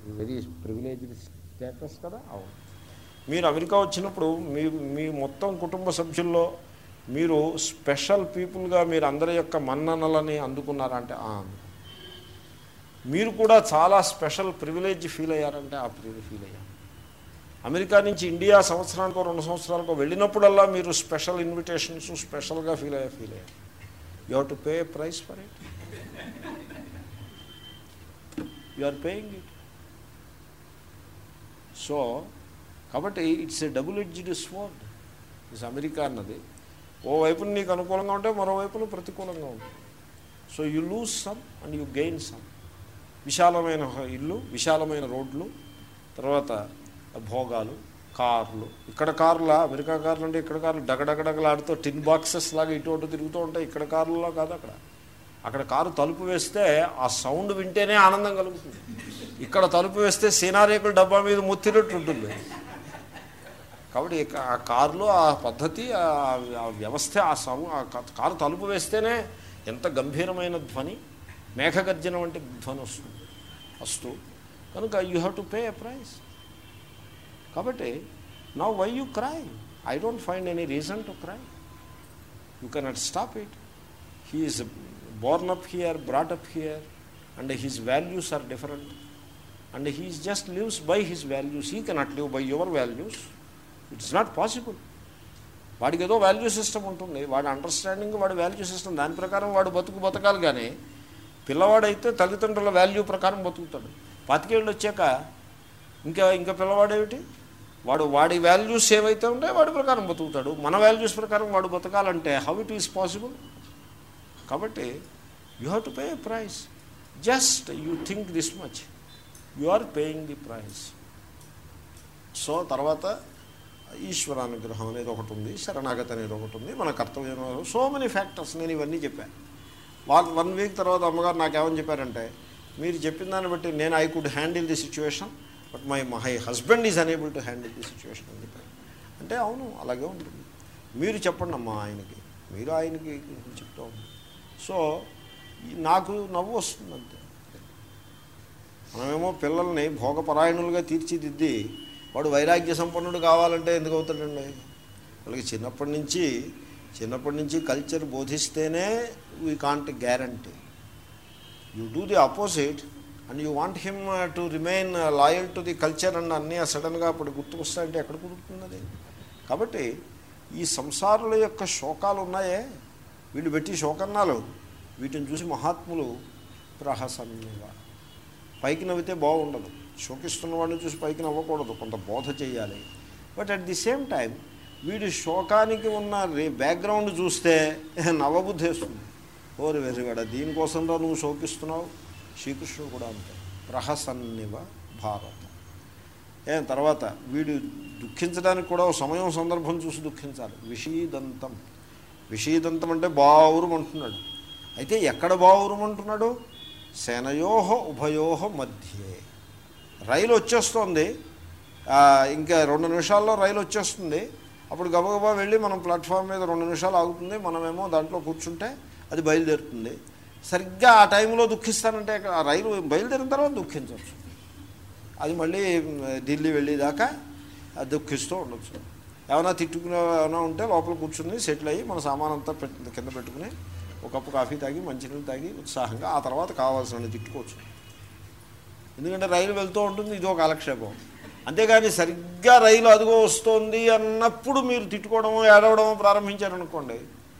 Very privileged status కదా అవును మీరు అమెరికా వచ్చినప్పుడు మీ మీ మొత్తం కుటుంబ సభ్యుల్లో మీరు స్పెషల్ పీపుల్గా మీరు అందరి యొక్క మన్ననలని అందుకున్నారంటే ఆ, అందుకున్నాను. మీరు కూడా చాలా స్పెషల్ ప్రివిలేజ్ ఫీల్ అయ్యారంటే ఆ ప్రివిలేజ్ ఫీల్ అయ్యారు అమెరికా నుంచి ఇండియా సంవత్సరానికో రెండు సంవత్సరాలకో వెళ్ళినప్పుడల్లా మీరు స్పెషల్ ఇన్విటేషన్స్ స్పెషల్గా ఫీల్ అయ్యా ఫీల్ అయ్యారు you have to pay price for it you are paying it so కాబట్టి it's a double edged sword it's America అన్నది ఓ వైపున నీకు అనుకూలంగా ఉంటే మరోవైపున ప్రతికూలంగా ఉంటుంది so you lose some and you gain some విశాలమైన ఇల్లు విశాలమైన రోడ్లు తర్వాత భోగాలు కార్లు ఇక్కడ కార్లా అమెరికా కార్లు అంటే ఇక్కడ కార్లు డగడగడగలాడుతూ టిన్ బాక్సెస్ లాగా ఇటు అటు తిరుగుతూ ఉంటాయి ఇక్కడ కార్లలో కాదు అక్కడ అక్కడ కారు తలుపు వేస్తే ఆ సౌండ్ వింటేనే ఆనందం కలుగుతుంది ఇక్కడ తలుపు వేస్తే సీనారేకుల డబ్బా మీద ముత్తినట్టు ఉంటుంది కాబట్టి ఇక ఆ కారులో ఆ పద్ధతి ఆ ఆ వ్యవస్థ ఆ సౌ ఆ క- కారు తలుపు వేస్తేనే ఎంత గంభీరమైన ధ్వని మేఘగర్జన వంటి ధ్వని వస్తుంది వస్తూ కనుక you have to pay a price కాబట్టి now why you cry I don't find any reason to cry you cannot stop it he is born up here brought up here and he's values are different and he's just lives by his values he cannot live by your values it's not possible వాడికి ఏదో value system ఉంటుంది వాడి understanding వాడి value system దాని ప్రకారం వాడు బతుకు బతకాలి కానీ పిల్లవాడైతే తల్లిదండ్రుల వాల్యూ ప్రకారం బతుకుతాడు పాతికేళ్ళు వచ్చాక ఇంకా ఇంకా పిల్లవాడేమిటి వాడు వాడి వాల్యూస్ ఏవైతే ఉంటాయో వాడి ప్రకారం బతుకుతాడు మన వాల్యూస్ ప్రకారం వాడు బతకాలంటే హౌ ఇట్ ఈస్ పాసిబుల్ కాబట్టి you have to pay a price just you think this much you are paying the price so తర్వాత ఈశ్వరానుగ్రహం అనేది ఒకటి ఉంది శరణాగతి అనేది ఒకటి ఉంది మన కర్తవ్యం సో మెనీ ఫ్యాక్టర్స్ నేను ఇవన్నీ చెప్పాను వాళ్ళు వన్ వీక్ తర్వాత అమ్మగారు నాకేమని చెప్పారంటే మీరు చెప్పిన దాన్ని బట్టి నేను I could handle the situation but my my husband is unable to handle the situation అని చెప్పారు అంటే అవును అలాగే ఉంటుంది మీరు చెప్పండి అమ్మా ఆయనకి మీరు ఆయనకి చెప్తూ ఉండండి సో ఈ- నాకు నవ్వు వస్తుంది అంతే మనమేమో పిల్లల్ని భోగపరాయణులుగా తీర్చిదిద్ది వాడు వైరాగ్య సంపన్నుడు కావాలంటే ఎందుకు అవుతాడండి వాళ్ళకి చిన్నప్పటి నుంచి చిన్నప్పటి నుంచి కల్చర్ బోధిస్తేనే we can't guarantee you do the opposite and you want him to remain loyal to the culture and అన్నీ సడన్గా అప్పుడు గుర్తుకొస్తాయంటే ఎక్కడ కుదురుతుంది అది కాబట్టి ఈ సంసారుల యొక్క శోకాలు ఉన్నాయే వీళ్ళు పెట్టి శోకన్నాలు వీటిని చూసి మహాత్ములు ప్రహసన్నివా పైకి నవ్వితే బాగుండదు శోకిస్తున్న వాడిని చూసి పైకి నవ్వకూడదు కొంత బోధ చేయాలి but at the same time వీడి శోకానికి ఉన్న రే బ్యాక్గ్రౌండ్ చూస్తే నవ్వబుద్ధి వేస్తుంది ఓరి వెర్రివాడ దీనికోసం రా నువ్వు శోకిస్తున్నావు శ్రీకృష్ణుడు కూడా అంతే ప్రహసన్నివ భారత ఏం తర్వాత వీడు దుఃఖించడానికి కూడా ఒక సమయం సందర్భం చూసి దుఃఖించాలి విషీదంతం విషీదంతం అంటే బావురం అంటున్నాడు అయితే ఎక్కడ బావురం అంటున్నాడు సేనయోహ ఉభయోహ మధ్యే రైలు వచ్చేస్తోంది ఆ, ఇంకా రెండు నిమిషాల్లో రైలు వచ్చేస్తుంది అప్పుడు గబగబా వెళ్ళి మనం ప్లాట్ఫామ్ మీద రెండు నిమిషాలు ఆగుతుంది మనమేమో దాంట్లో కూర్చుంటే అది బయలుదేరుతుంది సరిగ్గా ఆ టైంలో దుఃఖిస్తానంటే ఆ రైలు బయలుదేరిన తర్వాత దుఃఖించవచ్చు అది మళ్ళీ మ్, ఢిల్లీ వెళ్ళేదాకా అది దుఃఖిస్తూ ఉండొచ్చు ఏమైనా తిట్టుకునే ఏమైనా ఉంటే లోపల కూర్చుని సెటిల్ అయ్యి మన సామాన్ అంతా పెట్టి కింద పెట్టుకుని ఒక కప్పు కాఫీ తాగి మంచినీళ్ళు తాగి ఉత్సాహంగా ఆ తర్వాత కావాల్సిన తిట్టుకోవచ్చు ఎందుకంటే రైలు వెళ్తూ ఉంటుంది ఇది ఒక కాలక్షేపం అంతేగాని సరిగ్గా రైలు అదిగో వస్తోంది అన్నప్పుడు మీరు తిట్టుకోవడమో ఏడవడమో ప్రారంభించారనుకోండి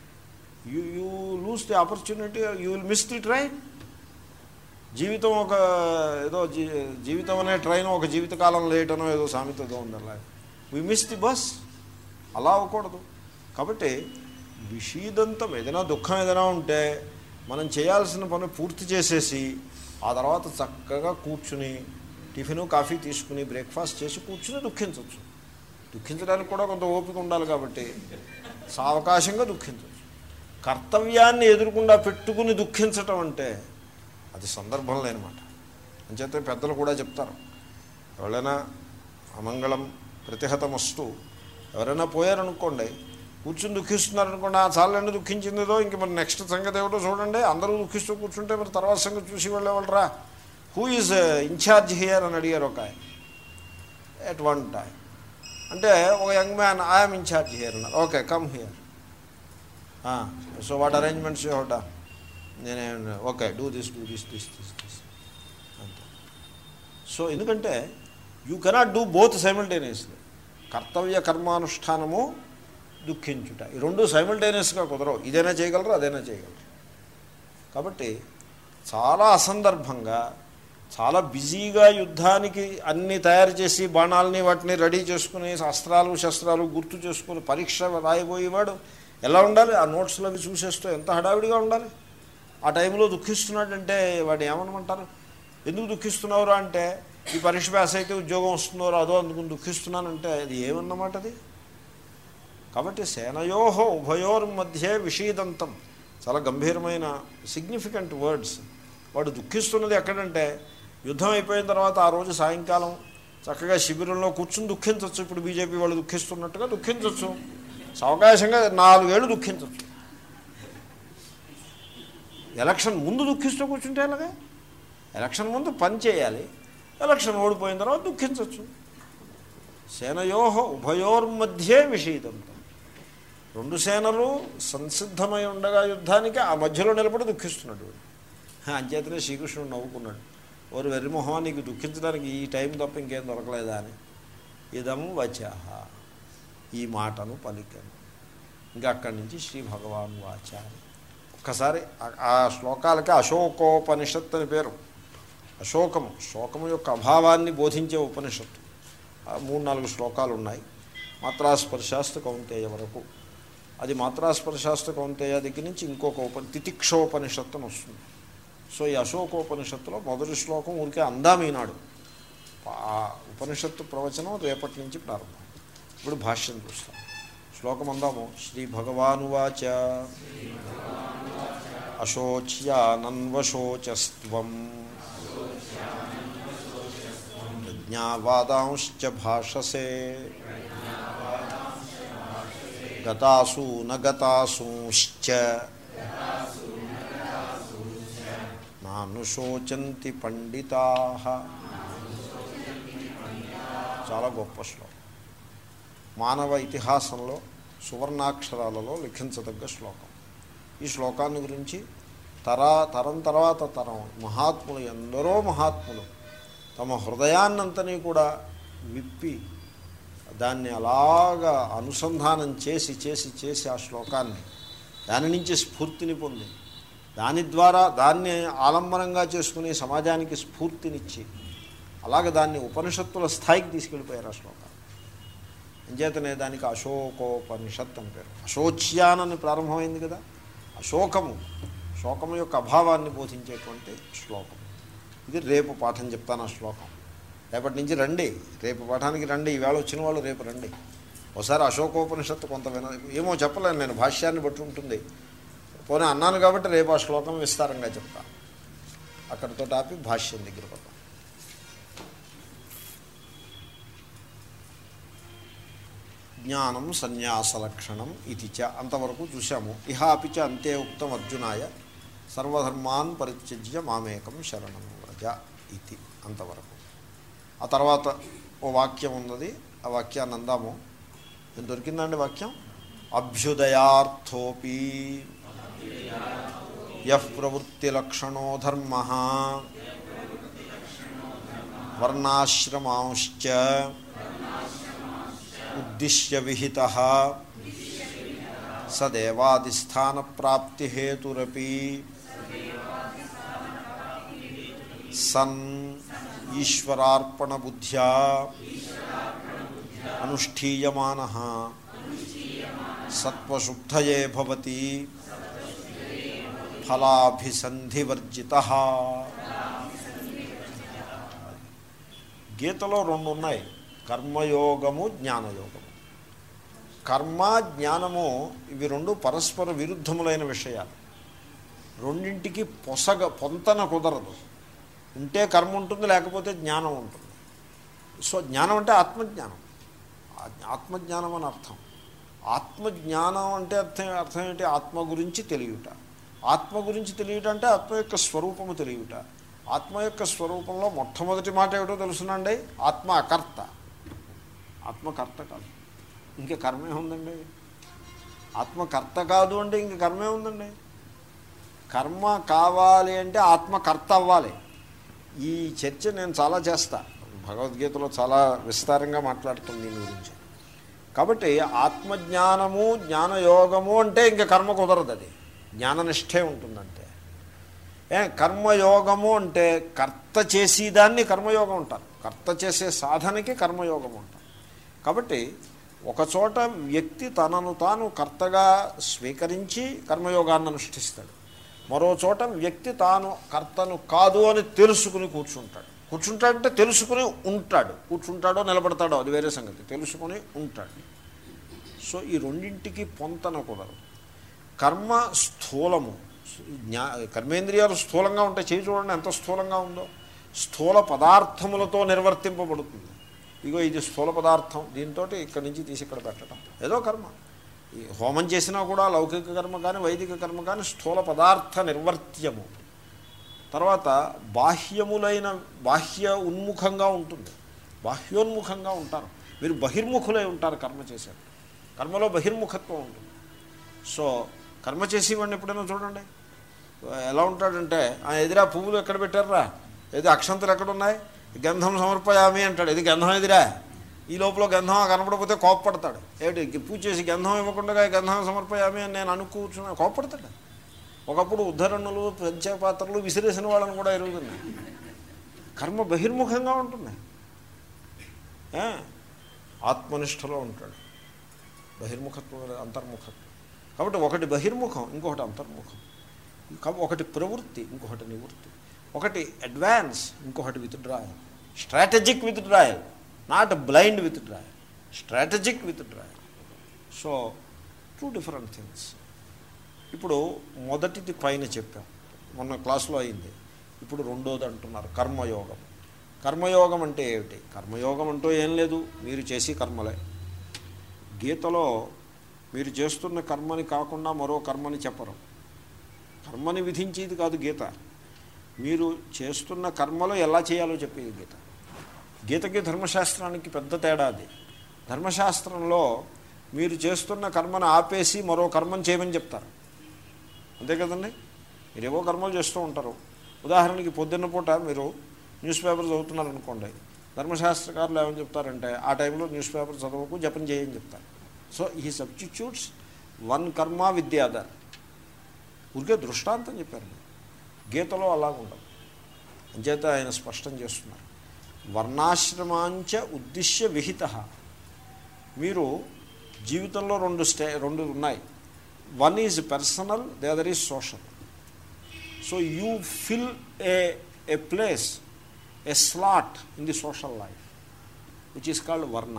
you you lose the opportunity you will miss the train జీవితం ఒక ఏదో జీ జీవితం అనే ట్రైన్ ఒక జీవితకాలం లేట్ అనో ఏదో సామెత ఏదో ఉంది అలా వి మిస్ ది బస్ అలా అవ్వకూడదు కాబట్టి విషీదంతం ఏదైనా దుఃఖం ఏదైనా ఉంటే మనం చేయాల్సిన పని పూర్తి చేసేసి ఆ తర్వాత చక్కగా కూర్చుని టిఫిన్ కాఫీ తీసుకుని బ్రేక్ఫాస్ట్ చేసి కూర్చుని దుఃఖించవచ్చు దుఃఖించడానికి కూడా కొంత ఓపిక ఉండాలి కాబట్టి సావకాశంగా దుఃఖించవచ్చు కర్తవ్యాన్ని ఎదురుకుండా పెట్టుకుని దుఃఖించటం అంటే అది సందర్భం లేనమాట అంచేతే పెద్దలు కూడా చెప్తారు ఎవరైనా అమంగళం ప్రతిహతమస్తు ఎవరైనా పోయారనుకోండి కూర్చుని దుఃఖిస్తున్నారనుకోండి ఆ చాలండి దుఃఖించిందేదో ఇంక మరి నెక్స్ట్ సంగతి ఏమిటో చూడండి అందరూ దుఃఖిస్తూ కూర్చుంటే మరి తర్వాత సంగతి చూసి వెళ్ళేవాళ్ళరా హూ ఈజ్ ఇన్ఛార్జ్ హియర్ అని అడిగారు ఒక ఆయన ఎట్ వన్ టైం అంటే ఒక young man I'm in charge here అన్నారు okay come here so what arrangements you హోటా నేనే okay do this do this this this this అంతే సో ఎందుకంటే you cannot do both simultaneously కర్తవ్య కర్మానుష్ఠానము దుఃఖించుట ఈ రెండు సైమల్టేనియస్గా కుదరవు ఇదైనా చేయగలరు అదైనా చేయగలరు కాబట్టి చాలా అసందర్భంగా చాలా బిజీగా యుద్ధానికి అన్నీ తయారు చేసి బాణాలని వాటిని రెడీ చేసుకుని అస్త్రాలు శస్త్రాలు గుర్తు చేసుకుని పరీక్ష రాయబోయేవాడు ఎలా ఉండాలి ఆ నోట్స్లో అవి చూసేస్తూ ఎంత హడావిడిగా ఉండాలి ఆ టైంలో దుఃఖిస్తున్నాడంటే వాడు ఏమనమంటారు ఎందుకు దుఃఖిస్తున్నావురా అంటే ఈ పరీక్ష పాస్ అయితే ఉద్యోగం వస్తుందో రాదో అందుకుని దుఃఖిస్తున్నానంటే అది ఏమన్నమాట అది కాబట్టి సేనయోహో ఉభయోర్ మధ్య విషీదంతం చాలా గంభీరమైన సిగ్నిఫికెంట్ వర్డ్స్ వాడు దుఃఖిస్తున్నది ఎక్కడంటే యుద్ధం అయిపోయిన తర్వాత ఆ రోజు సాయంకాలం చక్కగా శిబిరంలో కూర్చుని దుఃఖించవచ్చు ఇప్పుడు బీజేపీ వాళ్ళు దుఃఖిస్తున్నట్టుగా దుఃఖించవచ్చు అవకాశంగా నాలుగేళ్ళు దుఃఖించవచ్చు ఎలక్షన్ ముందు దుఃఖిస్తూ కూర్చుంటే అలాగే ఎలక్షన్ ముందు పని చేయాలి ఎలక్షన్ ఓడిపోయిన తర్వాత దుఃఖించవచ్చు సేనయోహ ఉభయోర్మధ్యే విషీదంతం రెండు సేనలు సంసిద్ధమై ఉండగా యుద్ధానికి ఆ మధ్యలో నిలబడి దుఃఖిస్తున్నాడు వీడు. అంచేతనే శ్రీకృష్ణుడు నవ్వుకున్నాడు ఓరు వెర్రిమొహం నీకు దుఃఖించడానికి ఈ టైం తప్ప ఇంకేం దొరకలేదా అని ఇదము వచాహ ఈ మాటను పలికాను ఇంకా అక్కడి నుంచి శ్రీ భగవాన్ వాచ అని. ఒక్కసారి ఆ- ఆ శ్లోకాలకి అశోకోపనిషత్ అని పేరు అశోకము శోకము యొక్క అభావాన్ని బోధించే ఉపనిషత్తు ఆ మూడు నాలుగు శ్లోకాలు ఉన్నాయి మాత్రాస్పర్శాస్త కౌంతేయ వరకు అది మాత్రాస్పర్శాస్త కౌంతేయ దగ్గర నుంచి ఇంకొక ఉప తితిక్షోపనిషత్తు అని వస్తుంది సో ఈ అశోకోపనిషత్తులో మొదటి శ్లోకం ఊరికే అందాం ఈనాడు ఆ ఉపనిషత్తు ప్రవచనం రేపటి నుంచి ప్రారంభం ఇప్పుడు భాష్యం చూస్తాం శ్లోకం అందాము శ్రీ భగవానువాచ అశోచ్యానన్వశోచస్త్వం ప్రజ్ఞావాదాంశ్చ భాషసే గతాసు నగతాసూశ్చ నానుశోచంతి పండితా చాలా గొప్ప శ్లోకం మానవ ఇతిహాసంలో సువర్ణాక్షరాలలో లిఖించదగ్గ శ్లోకం ఈ శ్లోకాన్ని గురించి తరా తరం తర్వాత తరం మహాత్ములు ఎందరో మహాత్ములు తమ హృదయాన్నంతని కూడా విప్పి దాన్ని అలాగా అనుసంధానం చేసి చేసి చేసి ఆ శ్లోకాన్ని దాని నుంచి స్ఫూర్తిని పొంది దాని ద్వారా దాన్ని ఆలంబనంగా చేసుకుని సమాజానికి స్ఫూర్తినిచ్చి అలాగే దాన్ని ఉపనిషత్తుల స్థాయికి తీసుకెళ్ళిపోయారు ఆ శ్లోకాన్ని అంచేతనే దానికి అశోకోపనిషత్ అని పేరు అశోచ్యానని ప్రారంభమైంది కదా అశోకము శోకము యొక్క అభావాన్ని బోధించేటువంటి శ్లోకం ఇది రేపు పాఠం చెప్తాను ఆ శ్లోకం రేపటి నుంచి రండి రేపు పాఠానికి రండి ఈవేళ వచ్చిన వాళ్ళు రేపు రండి ఒకసారి అశోకోపనిషత్తు కొంత విన ఏమో చెప్పలేను నేను భాష్యాన్ని బట్టి ఉంటుంది పోనీ అన్నాను కాబట్టి రేపు ఆ శ్లోకం విస్తారంగా చెప్తాను అక్కడితో టాపిక్ భాష్యం దగ్గర పడతాం జ్ఞానం సన్యాసలక్షణం ఇది చ అంతవరకు చూశాము ఇహ అపి చ అంతే ఉక్తం అర్జునాయ సర్వధర్మాన్ పరిత్యజ్య మామేకం శరణం వ్రజ ఇది అంతవరకు ఆ తర్వాత ఓ వాక్యం ఉన్నది ఆ వాక్యాన్ని అందాము ఏం దొరికిందండి వాక్యం అభ్యుదయార్థోపి యః ప్రవృత్తిలక్షణో ధర్మ వర్ణాశ్రమాంశ్చ ఉద్దిశ్య విహిత సదేవాదిస్థాన ప్రాప్తి హేతురపి సన్ ఈశ్వరార్పణ బుద్ధ్యా అనుష్ఠీయమాన సత్వశుద్ధయే భవతి ఫలాభిసంధివర్జిత గీతలో రెండు ఉన్నాయి కర్మయోగము జ్ఞానయోగము కర్మ జ్ఞానము ఇవి రెండు పరస్పర విరుద్ధములైన విషయాలు రెండింటికి పొసగ పొంతన కుదరదు ఉంటే కర్మ ఉంటుంది లేకపోతే జ్ఞానం ఉంటుంది సో జ్ఞానం అంటే ఆత్మజ్ఞానం ఆ- ఆత్మజ్ఞానం అని అర్థం ఆత్మజ్ఞానం అంటే అర్థం అర్థం ఏంటి ఆత్మ గురించి తెలియట ఆత్మ గురించి తెలియట అంటే ఆత్మ యొక్క స్వరూపము తెలియట ఆత్మ యొక్క స్వరూపంలో మొట్టమొదటి మాట ఏమిటో తెలుసునండి ఆత్మ అకర్త ఆత్మ కర్త కాదు ఇంక కర్మే ఉందండి ఆత్మ కర్త కాదు అంటే ఇంక కర్మే ఉందండి కర్మ కావాలి అంటే ఆత్మ కర్త అవ్వాలి ఈ చర్చ నేను చాలా చేస్తా భగవద్గీతలో చాలా విస్తారంగా మాట్లాడుతుంది దీని గురించి కాబట్టి ఆత్మజ్ఞానము జ్ఞానయోగము అంటే ఇంకా కర్మ కుదరదు అది జ్ఞాననిష్టే ఉంటుందంటే ఏ కర్మయోగము అంటే కర్త చేసేదాన్ని కర్మయోగం ఉంటారు కర్త చేసే సాధనకి కర్మయోగం ఉంటారు కాబట్టి ఒకచోట వ్యక్తి తనను తాను కర్తగా స్వీకరించి కర్మయోగాన్ని అనుష్ఠిస్తాడు మరో చోట వ్యక్తి తాను కర్తను కాదు అని తెలుసుకుని కూర్చుంటాడు కూర్చుంటాడంటే తెలుసుకుని ఉంటాడు కూర్చుంటాడో నిలబడతాడో అది వేరే సంగతి తెలుసుకుని ఉంటాడు సో ఈ రెండింటికి పొంతన కుదరదు కర్మ స్థూలము జ్ఞా కర్మేంద్రియాలు స్థూలంగా ఉంటాయి చేయి చూడండి ఎంత స్థూలంగా ఉందో స్థూల పదార్థములతో నిర్వర్తింపబడుతుంది ఇగో ఇది స్థూల పదార్థం దీంతో ఇక్కడి నుంచి తీసి ఇక్కడ పెట్టడం ఏదో కర్మ ఈ హోమం చేసినా కూడా లౌకిక కర్మ కానీ వైదిక కర్మ కానీ స్థూల పదార్థ నిర్వర్త్యము తర్వాత బాహ్యములైన బాహ్య ఉన్ముఖంగా ఉంటుంది బాహ్యోన్ముఖంగా ఉంటారు మీరు బహిర్ముఖులై ఉంటారు కర్మ చేశారు కర్మలో బహిర్ముఖత్వం ఉంటుంది సో కర్మ చేసేవాడిని ఎప్పుడైనా చూడండి ఎలా ఉంటాడంటే ఆ ఎదిరా పువ్వులు ఎక్కడ పెట్టారా ఏది అక్షంతలు ఎక్కడ ఉన్నాయి గంధం సమర్పయామి అంటాడు ఇది గంధం ఎదిరా ఈ లోపల గంధం కనపడకపోతే కోప్పడతాడు ఏమిటి పూజ చేసి గంధం ఇవ్వకుండా గంధం సమర్పయామి అని నేను అనుకు కూర్చున్నా కోప్పడతాడు ఒకప్పుడు ఉద్ధరణలు పంచపాత్రలు విసిరేసిన వాళ్ళని కూడా ఎరుగుతున్నాయి కర్మ బహిర్ముఖంగా ఉంటున్నాయి ఏ? ఆత్మనిష్టలో ఉంటాడు బహిర్ముఖత్వం లేదు, అంతర్ముఖత్వం కాబట్టి ఒకటి బహిర్ముఖం ఇంకొకటి అంతర్ముఖం కాబ- ఒకటి ప్రవృత్తి ఇంకొకటి నివృత్తి ఒకటి అడ్వాన్స్ ఇంకొకటి withdrawal strategic withdrawal not blind withdrawal strategic withdrawal so two different things ఇప్పుడు మొదటిది పైన చెప్పాం మొన్న క్లాసులో అయింది ఇప్పుడు రెండోది అంటున్నారు కర్మయోగం కర్మయోగం అంటే ఏమిటి కర్మయోగం అంటూ ఏం లేదు మీరు చేసి కర్మలే గీతలో మీరు చేస్తున్న కర్మని కాకుండా మరో కర్మని చెప్పరు కర్మని విధించేది కాదు గీత మీరు చేస్తున్న కర్మలో ఎలా చేయాలో చెప్పేది గీత గీతకి ధర్మశాస్త్రానికి పెద్ద తేడా అది ధర్మశాస్త్రంలో మీరు చేస్తున్న కర్మను ఆపేసి మరో కర్మను చేయమని చెప్తారు అంతే కదండి మీరు ఏవో కర్మలు చేస్తూ ఉంటారు ఉదాహరణకి పొద్దున్న పూట మీరు న్యూస్ పేపర్ చదువుతున్నారు అనుకోండి ధర్మశాస్త్రకారులు ఏమని చెప్తారంటే ఆ టైంలో న్యూస్ పేపర్ చదవకు జపం చేయని చెప్తారు సో ఈ substitutes one karma with the other ఊరికే దృష్టాంతం చెప్పారు గీతలో అలాగుండదు అంచేత ఆయన స్పష్టం చేస్తున్నారు వర్ణాశ్రమాంచ ఉద్దిశ్య విహిత మీరు జీవితంలో రెండు స్టే రెండు ఉన్నాయి one is personal the other is social so you fill a a place a slot in the social life which is called varna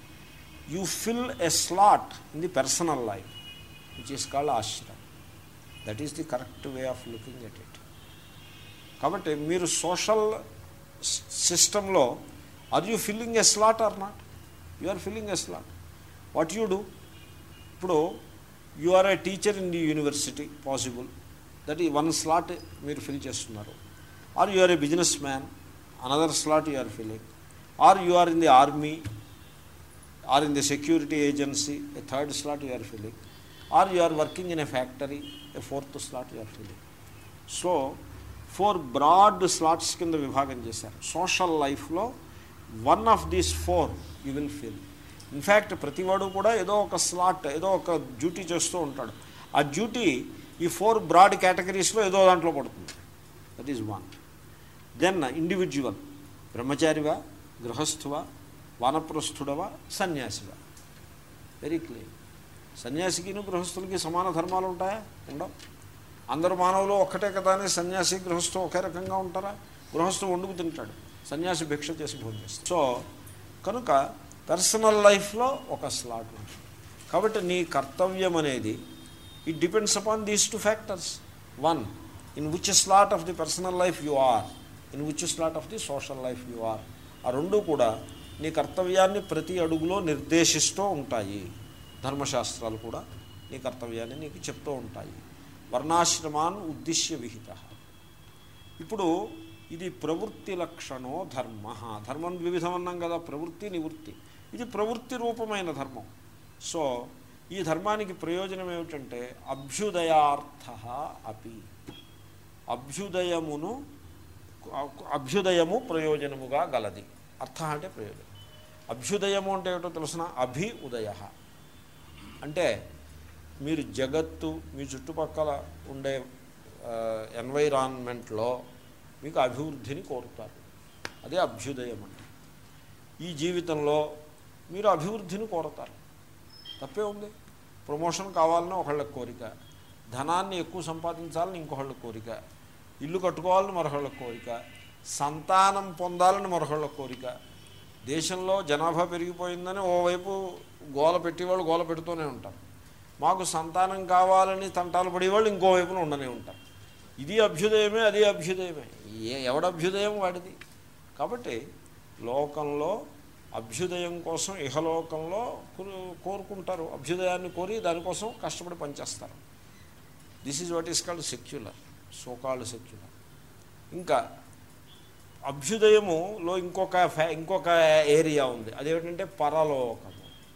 you fill a slot in the personal life which is called ashram that is the correct way of looking at it కాబట్టి మీరు social సిస్టంలో are you filling a slot or not you are filling a slot what you do ఇప్పుడు you are A teacher in the university possible that ఈ one slot మీరు fill చేస్తున్నారు are you are a business man another slot you are filling are you are in the army or in the security agency a third slot you are filling are you are working in a factory a fourth slot you are filling so four broad slots కింద విభాగం చేశారు social లైఫ్లో one of these four you will feel in fact ప్రతివాడు కూడా ఏదో ఒక slot ఏదో ఒక డ్యూటీ చేస్తూ ఉంటాడు ఆ డ్యూటీ ఈ ఫోర్ బ్రాడ్ కేటగిరీస్లో ఏదో దాంట్లో పడుతుంది that is one then individual బ్రహ్మచారివా గృహస్థువా వానప్రస్థుడవా సన్యాసివా వెరీ క్లియర్ సన్యాసికిను గృహస్థులకి సమాన ధర్మాలు ఉంటాయా ఉండవు అందరు మానవులు ఒక్కటే కదా అని సన్యాసి గృహస్థు ఒకే రకంగా ఉంటారా గృహస్థు వండుకు తింటాడు సన్యాసి భిక్ష చేసి భోజనం చేస్తాడు సో కనుక పర్సనల్ లైఫ్లో ఒక స్లాట్ ఉంటుంది కాబట్టి నీ కర్తవ్యం అనేది it depends upon these two factors one in which slot of the personal life you are in which slot of the social life you are ఆ రెండు కూడా నీ కర్తవ్యాన్ని ప్రతి అడుగులో నిర్దేశిస్తూ ఉంటాయి ధర్మశాస్త్రాలు కూడా నీ కర్తవ్యాన్ని నీకు చెప్తూ ఉంటాయి వర్ణాశ్రమాన్ ఉద్దిశ్య విహిత ఇప్పుడు ఇది ప్రవృత్తి లక్షణో ధర్మ ధర్మం వివిధం అన్నాం కదా ప్రవృత్తి నివృత్తి ఇది ప్రవృత్తి రూపమైన ధర్మం సో ఈ ధర్మానికి ప్రయోజనం ఏమిటంటే అభ్యుదయార్థ అపి అభ్యుదయమును అభ్యుదయము ప్రయోజనముగా గలది అర్థ అంటే ప్రయోజనం అభ్యుదయము అంటే ఏమిటో తెలుసిన అభి ఉదయ అంటే మీరు జగత్తు మీ చుట్టుపక్కల ఉండే ఎన్వైరాన్మెంట్లో మీకు అభివృద్ధిని కోరుతారు అదే అభ్యుదయం అంటే ఈ జీవితంలో మీరు అభివృద్ధిని కోరతారు తప్పే ఉంది ప్రమోషన్ కావాలని ఒకళ్ళకి కోరిక ధనాన్ని ఎక్కువ సంపాదించాలని ఇంకొకళ్ళ కోరిక ఇల్లు కట్టుకోవాలని మరొకళ్ళ కోరిక సంతానం పొందాలని మరొకళ్ళ కోరిక దేశంలో జనాభా పెరిగిపోయిందని ఓవైపు గోల పెట్టేవాళ్ళు గోల పెడుతూనే ఉంటారు మాకు సంతానం కావాలని తంటాలు పడేవాళ్ళు ఇంకోవైపున ఉండనే ఉంటారు ఇది అభ్యుదయమే అది అభ్యుదయమే ఏ ఎవడ అభ్యుదయం వాడిది కాబట్టి లోకంలో అభ్యుదయం కోసం ఇహలోకంలో కోరు- కోరుకుంటారు అభ్యుదయాన్ని కోరి దానికోసం కష్టపడి పనిచేస్తారు this is what is called secular so called secular ఇంకా అభ్యుదయములో ఇంకొక ఫ్యా ఇంకొక ఏరియా ఉంది అదేమిటంటే పరలోకము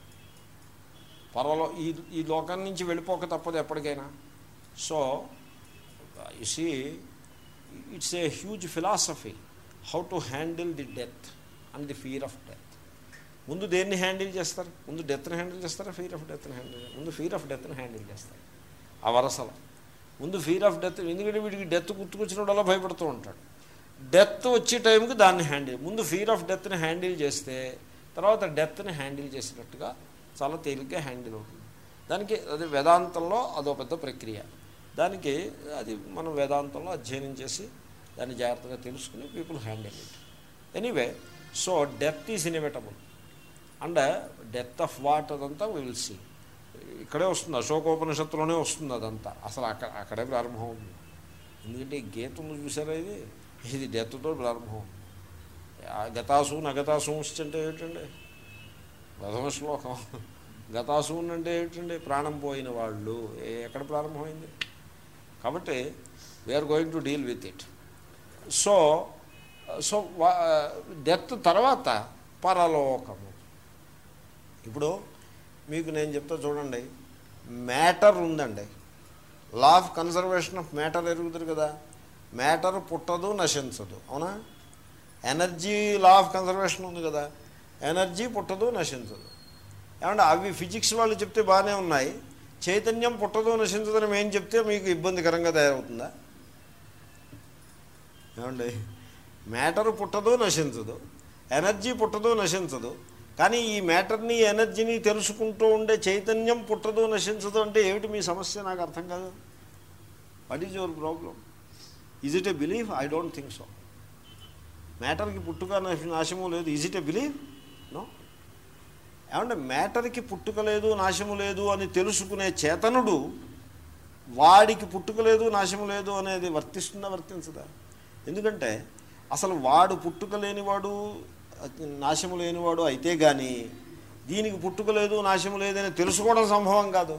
పరలో ఈ ఈ లోకం నుంచి వెళ్ళిపోక తప్పదు ఎప్పటికైనా so you see it's a huge philosophy how to handle the death and the fear of death ముందు దేన్ని హ్యాండిల్ చేస్తారు ముందు డెత్ని హ్యాండిల్ చేస్తారా ఫీర్ ఆఫ్ డెత్ని హ్యాండిల్ ముందు ఫీర్ ఆఫ్ డెత్ని హ్యాండిల్ చేస్తారు ఆ వరసలో ముందు ఫీర్ ఆఫ్ డెత్ ఎందుకంటే వీడికి డెత్ గుర్తుకొచ్చినప్పుడల్లా భయపడుతూ ఉంటాడు డెత్ వచ్చే టైంకి దాన్ని హ్యాండిల్ ముందు ఫీర్ ఆఫ్ డెత్ని హ్యాండిల్ చేస్తే తర్వాత డెత్ని హ్యాండిల్ చేసినట్టుగా చాలా తేలిగ్గా హ్యాండిల్ అవుతుంది దానికి అది వేదాంతంలో అదో పెద్ద ప్రక్రియ దానికి అది మనం వేదాంతంలో అధ్యయనం చేసి దాన్ని జాగ్రత్తగా తెలుసుకుని people handle it anyway so death is inevitable and death of what అదంతా విల్ సీ ఇక్కడే వస్తుంది అశోకోపనిషత్తులోనే వస్తుంది అదంతా అసలు అక్కడ అక్కడే ప్రారంభం అవుతుంది ఎందుకంటే ఈ గీత ఉంది చూసారా ఇది ఇది డెత్తో ప్రారంభం అవుతుంది ఆ గతాసు నగతాసు అంటే ఏమిటండి ప్రథమ శ్లోకం గతాసు అంటే ఏమిటండి ప్రాణం పోయిన వాళ్ళు ఏ- ఎక్కడ ప్రారంభమైంది కాబట్టి we're going to deal with it so so death తర్వాత పరలోకము ఇప్పుడు మీకు నేను చెప్తా చూడండి మ్యాటర్ ఉందండి law of conservation of matter ఎరుగుతుంది కదా మ్యాటర్ పుట్టదు నశించదు అవునా ఎనర్జీ లా ఆఫ్ కన్సర్వేషన్ ఉంది కదా ఎనర్జీ పుట్టదు నశించదు ఏమంటే అవి ఫిజిక్స్ వాళ్ళు చెప్తే బాగానే ఉన్నాయి చైతన్యం పుట్టదు నశించదని మేము చెప్తే మీకు ఇబ్బందికరంగా తయారవుతుందా ఏమండి మ్యాటర్ పుట్టదు నశించదు ఎనర్జీ పుట్టదు నశించదు కానీ ఈ మ్యాటర్ని ఎనర్జీని తెలుసుకుంటూ ఉండే చైతన్యం పుట్టదు నశించదు అంటే ఏమిటి మీ సమస్య నాకు అర్థం కాదు what is your problem is it a belief I don't think so మ్యాటర్కి పుట్టుక నాశ- నాశము లేదు is it a belief no ఏమంటే మ్యాటర్కి పుట్టుక లేదు నాశము లేదు అని తెలుసుకునే చేతనుడు వాడికి పుట్టుక లేదు నాశము లేదు అనేది వర్తిస్తుందా వర్తించదా ఎందుకంటే అసలు వాడు పుట్టుక లేనివాడు నాశము లేనివాడు అయితే కానీ దీనికి పుట్టుక లేదు నాశము లేదని తెలుసుకోవడం సంభవం కాదు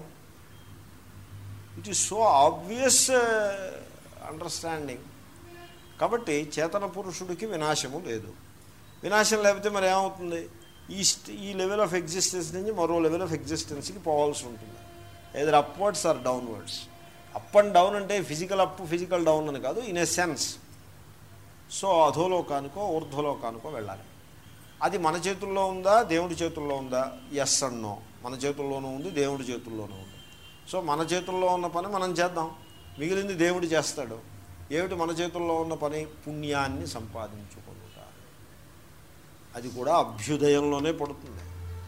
it is so obvious understanding కాబట్టి చేతన పురుషుడికి వినాశము లేదు వినాశం లేకపోతే మరి ఏమవుతుంది ఈ స్ట్- ఈ లెవెల్ ఆఫ్ ఎగ్జిస్టెన్స్ నుంచి మరో లెవెల్ ఆఫ్ ఎగ్జిస్టెన్స్కి పోవాల్సి ఉంటుంది either upwards or downwards up and down అంటే ఫిజికల్ అప్ ఫిజికల్ డౌన్ అని కాదు ఇన్ ఎ సెన్స్ సో అధోలోకానికో ఊర్ధ్వలోకానికో వెళ్ళాలి అది మన చేతుల్లో ఉందా దేవుడి చేతుల్లో ఉందా ఎస్ అండ్ నో మన చేతుల్లోనూ ఉంది దేవుడి చేతుల్లోనూ ఉంది సో మన చేతుల్లో ఉన్న పని మనం చేద్దాం మిగిలింది దేవుడు చేస్తాడు ఏమిటి మన చేతుల్లో ఉన్న పని పుణ్యాన్ని సంపాదించుకుంటా అది కూడా అభ్యుదయంలోనే పడుతుంది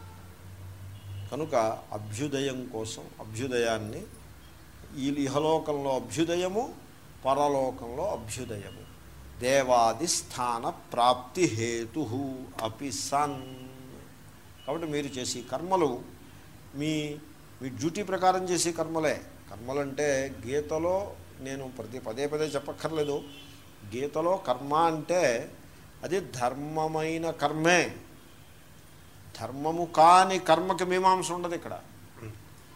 కనుక అభ్యుదయం కోసం అభ్యుదయాన్ని ఈ ఇహలోకంలో అభ్యుదయము పరలోకంలో అభ్యుదయము దేవాది స్థాన ప్రాప్తి హేతు అపి సన్ కాబట్టి మీరు చేసే కర్మలు మీ మీ డ్యూటీ ప్రకారం చేసే కర్మలే కర్మలంటే గీతలో నేను ప్రతి పదే పదే చెప్పక్కర్లేదు గీతలో కర్మ అంటే అది ధర్మమైన కర్మే ధర్మము కాని కర్మకి మీమాంస ఉండదు ఇక్కడ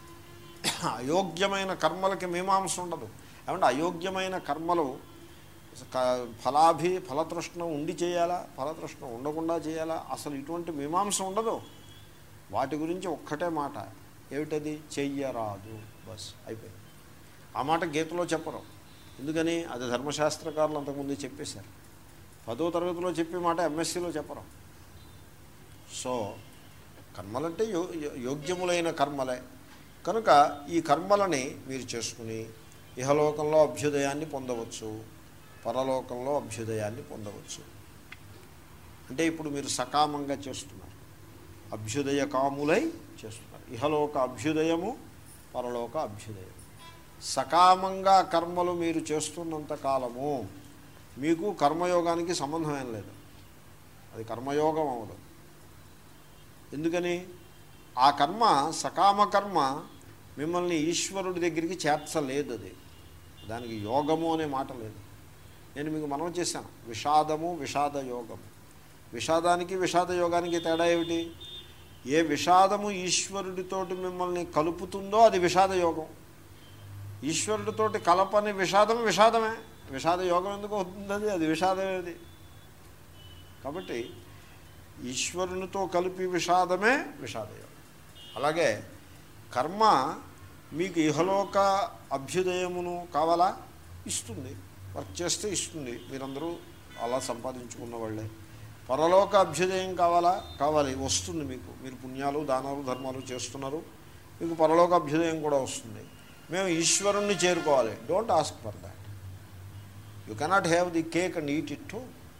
అయోగ్యమైన కర్మలకి మీమాంస ఉండదు ఏమంటే అయోగ్యమైన కర్మలు క- ఫలాభి ఫలతృష్ణ ఉండి చేయాలా ఫలతృష్ణ ఉండకుండా చేయాలా అసలు ఇటువంటి మీమాంస ఉండదు వాటి గురించి ఒక్కటే మాట ఏమిటది చెయ్యరాదు బస్ అయిపోయింది ఆ మాట గీతలో చెప్పరు ఎందుకని అది ధర్మశాస్త్రకారులు అంతకుముందు చెప్పేశారు పదో తరగతిలో చెప్పే మాట ఎంఎస్సీలో చెప్పరు సో కర్మలంటే యో యో- యోగ్యములైన కర్మలే కనుక ఈ కర్మలని మీరు చేసుకుని ఇహలోకంలో అభ్యుదయాన్ని పొందవచ్చు పరలోకంలో అభ్యుదయాన్ని పొందవచ్చు అంటే ఇప్పుడు మీరు సకామంగా చేస్తున్నారు అభ్యుదయ కాములై చేస్తున్నారు ఇహలోక అభ్యుదయము పరలోక అభ్యుదయం సకామంగా కర్మలు మీరు చేస్తున్నంత కాలము మీకు కర్మయోగానికి సంబంధం ఏం లేదు అది కర్మయోగం అవదు ఎందుకని ఆ కర్మ సకామ కర్మ మిమ్మల్ని ఈశ్వరుడి దగ్గరికి చేర్చలేదు అది దానికి యోగము అనే మాట లేదు నేను మీకు మనం చేశాను విషాదము విషాద యోగము విషాదానికి విషాద యోగానికి తేడా ఏమిటి ఏ విషాదము ఈశ్వరుడితోటి మిమ్మల్ని కలుపుతుందో అది విషాద యోగం ఈశ్వరుడితోటి కలపని విషాదం విషాదమే విషాద యోగం ఎందుకు అవుతుంది అది అది విషాదమేది కాబట్టి ఈశ్వరునితో కలిపి విషాదమే విషాదయోగం అలాగే కర్మ మీకు ఇహలోక అభ్యుదయమును కావాలా ఇస్తుంది వర్క్ చేస్తే ఇస్తుంది మీరందరూ అలా సంపాదించుకున్న వాళ్ళే పరలోక అభ్యుదయం కావాలా కావాలి వస్తుంది మీకు మీరు పుణ్యాలు దానాలు ధర్మాలు చేస్తున్నారు మీకు పరలోక అభ్యుదయం కూడా వస్తుంది మేము ఈశ్వరుణ్ణి చేరుకోవాలి don't ask for that you cannot have the cake and eat it too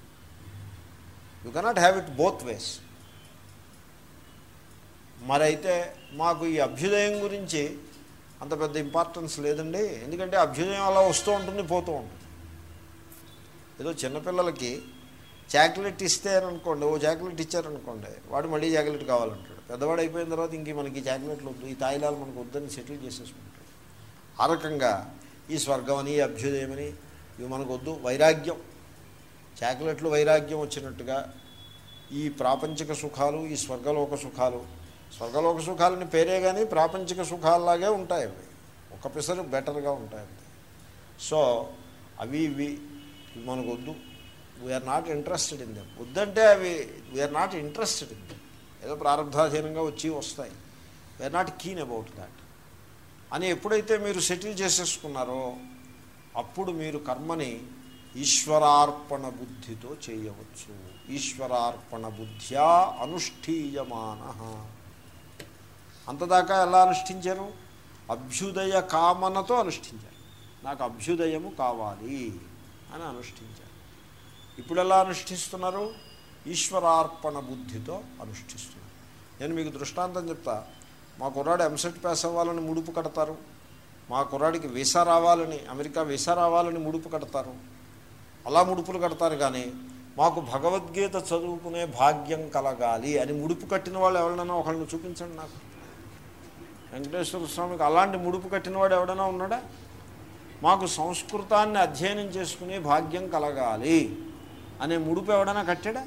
you cannot have it both ways మరైతే మాకు ఈ అభ్యుదయం గురించి అంత పెద్ద ఇంపార్టెన్స్ లేదండి ఎందుకంటే అభ్యుదయం అలా వస్తూ ఉంటుంది పోతూ ఉంటుంది ఏదో చిన్నపిల్లలకి చాక్లెట్ ఇస్తే అని అనుకోండి ఓ చాక్లెట్ ఇచ్చారనుకోండి వాడు మళ్ళీ చాక్లెట్ కావాలంటాడు పెద్దవాడు అయిపోయిన తర్వాత ఇంక మనకి ఈ చాక్లెట్లు వద్దు ఈ తాయిలాలు మనకు వద్దని సెటిల్ చేసేసుకుంటాడు ఆ రకంగా ఈ స్వర్గం అని ఈ అభ్యుదయమని ఇవి మనకు వద్దు వైరాగ్యం చాక్లెట్లు వైరాగ్యం వచ్చినట్టుగా ఈ ప్రాపంచిక సుఖాలు ఈ స్వర్గలోక సుఖాలు స్వర్గలోక సుఖాలని పేరే కానీ ప్రాపంచిక సుఖాల్లాగే ఉంటాయి అవి ఒక పిసరు బెటర్గా ఉంటాయి అంతే సో అవి ఇవి ఇవి మనకు వద్దు we're not interested in them వద్దంటే అవి we're not interested in them ఏదో ప్రారంభాధీనంగా వచ్చి వస్తాయి we're not keen about that అని ఎప్పుడైతే మీరు సెటిల్ చేసేసుకున్నారో అప్పుడు మీరు కర్మని ఈశ్వరార్పణ బుద్ధితో చేయవచ్చు ఈశ్వరార్పణ బుద్ధ్యా అనుష్ఠీయమాన అంతదాకా ఎలా అనుష్ఠించారు అభ్యుదయ కామనతో అనుష్ఠించారు నాకు అభ్యుదయము కావాలి అని అనుష్ఠించారు ఇప్పుడు ఎలా అనుష్ఠిస్తున్నారు ఈశ్వరార్పణ బుద్ధితో అనుష్ఠిస్తున్నారు నేను మీకు దృష్టాంతం చెప్తా మా కుర్రాడు ఎంసెట్ పాస్ అవ్వాలని ముడుపు కడతారు మా కుర్రాడికి వీసా రావాలని అమెరికా వీసా రావాలని ముడుపు కడతారు అలా ముడుపులు కడతారు కానీ మాకు భగవద్గీత చదువుకునే భాగ్యం కలగాలి అని ముడుపు కట్టిన వాళ్ళు ఎవరైనా ఒకళ్ళని చూపించండి నాకు వెంకటేశ్వర స్వామికి అలాంటి ముడుపు కట్టినవాడు ఎవడైనా ఉన్నాడా మాకు సంస్కృతాన్ని అధ్యయనం చేసుకునే భాగ్యం కలగాలి అనే ముడుపు ఎవడైనా కట్టాడా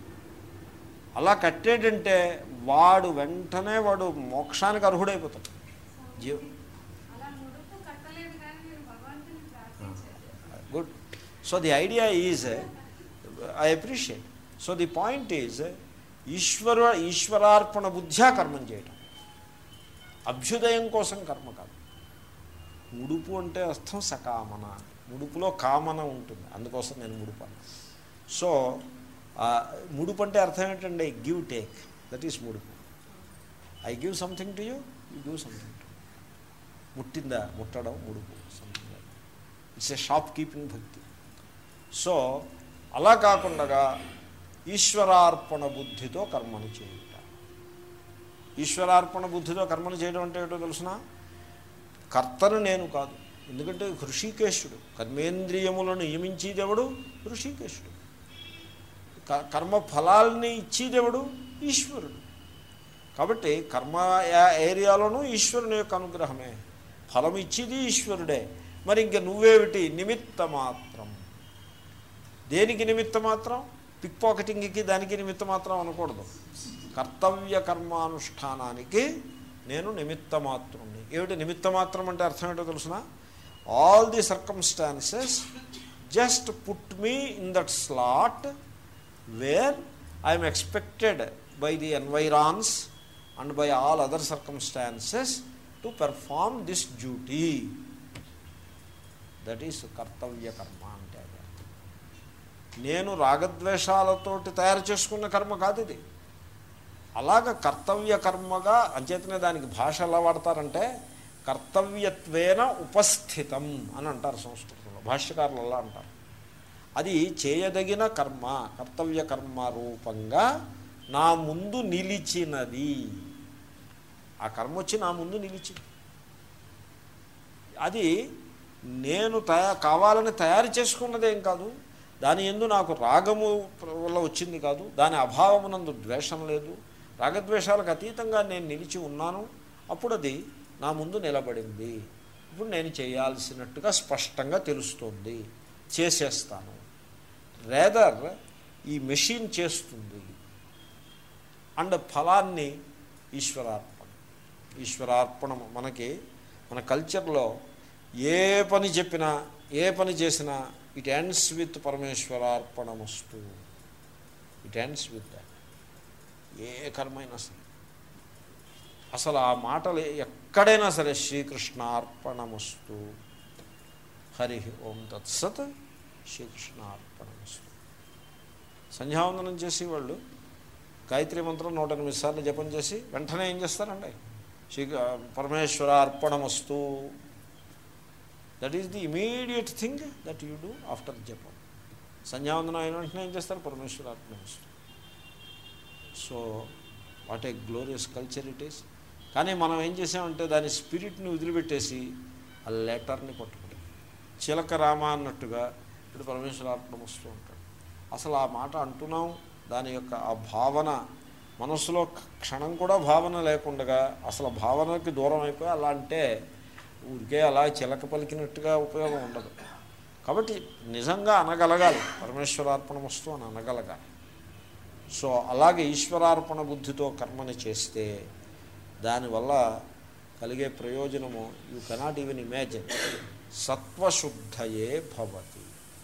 అలా కట్టేటంటే వాడు వెంటనే వాడు మోక్షానికి అర్హుడైపోతాడు జీవ అలా ముడుపు కట్టలేదు కానీ మీరు భగవంతుని ప్రార్థించారు good so the idea is I appreciate so the point is ఈశ్వర ఈశ్వరార్పణ బుద్ధ్యా కర్మం చేయటం అభ్యుదయం కోసం కర్మ కాదు ముడుపు అంటే అర్థం సకామన ముడుపులో కామన ఉంటుంది అందుకోసం నేను ముడుపు అన్నా సో ఆ, ముడుపు అంటే అర్థం ఏంటండి గివ్ టేక్ దట్ ఈస్ ముడుపు I give something to you you give something to ముట్టిందా ముట్టడం ముడుపు something it's a shop keeping bhakti so అలా కాకుండా ఈశ్వరార్పణ బుద్ధితో కర్మను చేయుట ఈశ్వరార్పణ బుద్ధితో కర్మను చేయడం అంటే ఏంటో తెలుసిన కర్తను నేను కాదు ఎందుకంటే హృషికేశుడు కర్మేంద్రియములను నియమించేదెవడు హృషికేశుడు క- కర్మ ఫలాల్ని ఇచ్చేదెవడు ఈశ్వరుడు కాబట్టి కర్మ యా- ఏరియాలోనూ ఈశ్వరుని యొక్క అనుగ్రహమే ఫలం ఇచ్చేది ఈశ్వరుడే మరి ఇంక నువ్వేమిటి నిమిత్త మాత్రం దేనికి నిమిత్త మాత్రం పిక్ పాకెటింగ్కి దానికి నిమిత్త మాత్రం అనకూడదు కర్తవ్య కర్మానుష్ఠానానికి నేను నిమిత్త మాత్రుణ్ణి ఏమిటి నిమిత్త మాత్రం అంటే అర్థం ఏంటో తెలుసిన all the circumstances just put me in that slot where I'm expected by the environs and by all other circumstances to perform this duty that is కర్తవ్య కర్మ అంటే అది నేను రాగద్వేషాలతోటి తయారు చేసుకున్న కర్మ కాదు ఇది అలాగ కర్తవ్య కర్మగా అంచేతనే దానికి భాష ఎలా వాడతారంటే కర్తవ్యత్వేన ఉపస్థితం అని అంటారు సంస్కృతంలో భాష్యకారులు అలా అంటారు అది చేయదగిన కర్మ కర్తవ్య కర్మ రూపంగా నా ముందు నిలిచినది ఆ కర్మ వచ్చి నా ముందు నిలిచింది అది నేను తయా కావాలని తయారు చేసుకున్నదేం కాదు దాని ఎందు నాకు రాగము వల్ల వచ్చింది కాదు దాని అభావమునందు ద్వేషం లేదు రాగద్వేషాలకు అతీతంగా నేను నిలిచి ఉన్నాను అప్పుడు అది నా ముందు నిలబడింది ఇప్పుడు నేను చేయాల్సినట్టుగా స్పష్టంగా తెలుస్తోంది చేసేస్తాను రేదర్ ఈ మెషిన్ చేస్తుంది అండ్ ఫలాన్ని ఈశ్వరార్పణ ఈశ్వరార్పణము మనకి మన కల్చర్లో ఏ పని చెప్పినా ఏ పని చేసినా ఇట్ ఎండ్స్ విత్ పరమేశ్వరార్పణమస్తు ఇట్ ఎండ్స్ విత్ దాట్ ఏ కర్మైనా సరే అసలు ఆ మాటలు ఎక్కడైనా సరే శ్రీకృష్ణార్పణమస్తు హరి ఓం తత్సత్ శ్రీకృష్ణార్పణమస్తు సంధ్యావందనం చేసి వాళ్ళు గాయత్రి మంత్రం నూట ఎనిమిది సార్లు జపం చేసి వెంటనే ఏం చేస్తారండి శ్రీ పరమేశ్వర అర్పణమస్తు that is the immediate thing that you do after జపం సంధ్యావందనం అయిన వెంటనే ఏం చేస్తారు పరమేశ్వర అర్పణమస్తు so what a glorious culture it is కానీ మనం ఏం చేసామంటే దాని స్పిరిట్ని వదిలిపెట్టేసి ఆ లెటర్ని పట్టుకుంటాం చిలక రామ అన్నట్టుగా ఇప్పుడు పరమేశ్వరార్పణం వస్తూ ఉంటాడు అసలు ఆ మాట అంటున్నాం దాని యొక్క ఆ భావన మనసులో క్షణం కూడా భావన లేకుండగా అసలు భావనకి దూరం అయిపోయి అలా అంటే ఊరికే అలా చిలక పలికినట్టుగా ఉపయోగం ఉండదు కాబట్టి నిజంగా అనగలగాలి పరమేశ్వరార్పణ వస్తూ అని అనగలగాలి సో అలాగే ఈశ్వరార్పణ బుద్ధితో కర్మని చేస్తే దానివల్ల కలిగే ప్రయోజనము యూ కెనాట్ ఈవెన్ ఇమాజిన్ సత్వశుద్ధయే భవతి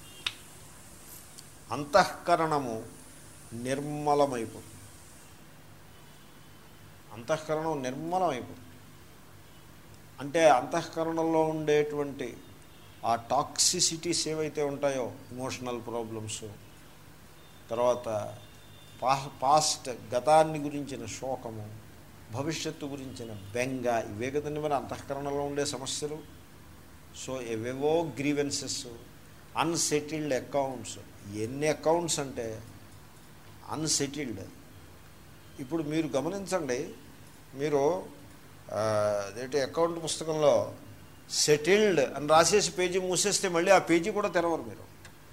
అంతఃకరణము నిర్మలమైపోతుంది అంతఃకరణం నిర్మలమైపోతుంది అంటే అంతఃకరణంలో ఉండేటువంటి ఆ టాక్సిసిటీస్ ఏవైతే ఉంటాయో ఇమోషనల్ ప్రాబ్లమ్స్ తర్వాత పా పాస్ట్ గతాన్ని గురించిన శోకము భవిష్యత్తు గురించిన బెంగ ఇవే కదండి మరి అంతఃకరణలో ఉండే సమస్యలు సో ఎవేవో గ్రీవెన్సెస్ అన్సెటిల్డ్ అకౌంట్స్ ఎన్ని అకౌంట్స్ అంటే అన్సెటిల్డ్ ఇప్పుడు మీరు గమనించండి మీరు అదేంటి అకౌంట్ పుస్తకంలో సెటిల్డ్ అని రాసేసి పేజీ మూసేస్తే మళ్ళీ ఆ పేజీ కూడా తెరవరు మీరు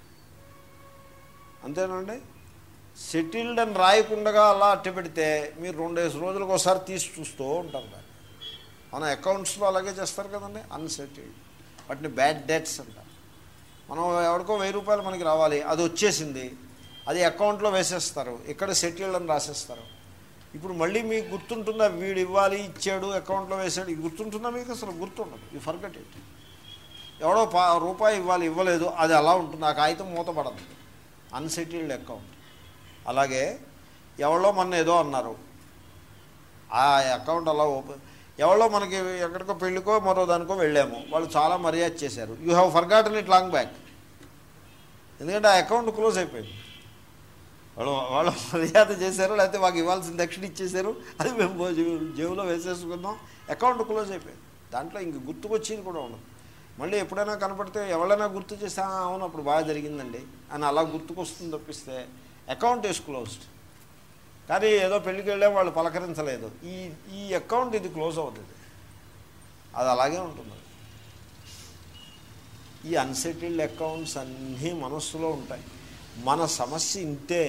అంతేనండి సెటిల్డ్ అని రాయకుండా అలా అట్టు పెడితే మీరు రెండేసి రోజులకు ఒకసారి తీసి చూస్తూ ఉంటారు దాన్ని మన అకౌంట్స్లో అలాగే చేస్తారు కదండి అన్సెటిల్డ్ వాటిని బ్యాడ్ డెట్స్ అంటారు మనం ఎవరికో వెయ్యి రూపాయలు మనకి రావాలి అది వచ్చేసింది అది అకౌంట్లో వేసేస్తారు ఇక్కడ సెటిల్డ్ అని రాసేస్తారు ఇప్పుడు మళ్ళీ మీకు గుర్తుంటుందా వీడు ఇవ్వాలి ఇచ్చాడు అకౌంట్లో వేసాడు ఇది గుర్తుంటుందా మీకు అసలు గుర్తుండదు ఈ ఫర్గట్ ఇట్ ఎవడో పా రూపాయి ఇవ్వాలి ఇవ్వలేదు అది అలా ఉంటుంది ఆ కాగితం మూతపడదు అన్సెటిల్డ్ అకౌంట్ అలాగే ఎవరో మన ఏదో అన్నారు ఆ అకౌంట్ అలా ఓపెన్ ఎవరో మనకి ఎక్కడికో పెళ్ళికో మరో దానికో వెళ్ళాము వాళ్ళు చాలా మర్యాద చేశారు you have forgotten it long back ఎందుకంటే ఆ అకౌంట్ క్లోజ్ అయిపోయింది వాళ్ళు వాళ్ళు మర్యాద చేశారు లేకపోతే మాకు ఇవ్వాల్సిన దక్షిణ ఇచ్చేశారు అది మేము పో- జేబు- జేబులో వేసేసుకున్నాం అకౌంట్ క్లోజ్ అయిపోయింది దాంట్లో ఇంక గుర్తుకొచ్చేది కూడా ఉండదు మళ్ళీ ఎప్పుడైనా కనపడితే ఎవరైనా గుర్తు చేస్తే "ఆ, అవును అప్పుడు బాగా జరిగిందండి అని అలా గుర్తుకొస్తుంది తప్పిస్తే అకౌంట్ ఈస్ క్లోజ్డ్ కానీ ఏదో పెళ్ళికి వెళ్ళే వాళ్ళు పలకరించలేదు ఈ ఈ అకౌంట్ ఇది క్లోజ్ అవుతుంది అది అలాగే ఉంటుంది ఈ అన్సెటిల్డ్ అకౌంట్స్ అన్నీ మనస్సులో ఉంటాయి మన సమస్య ఇంతే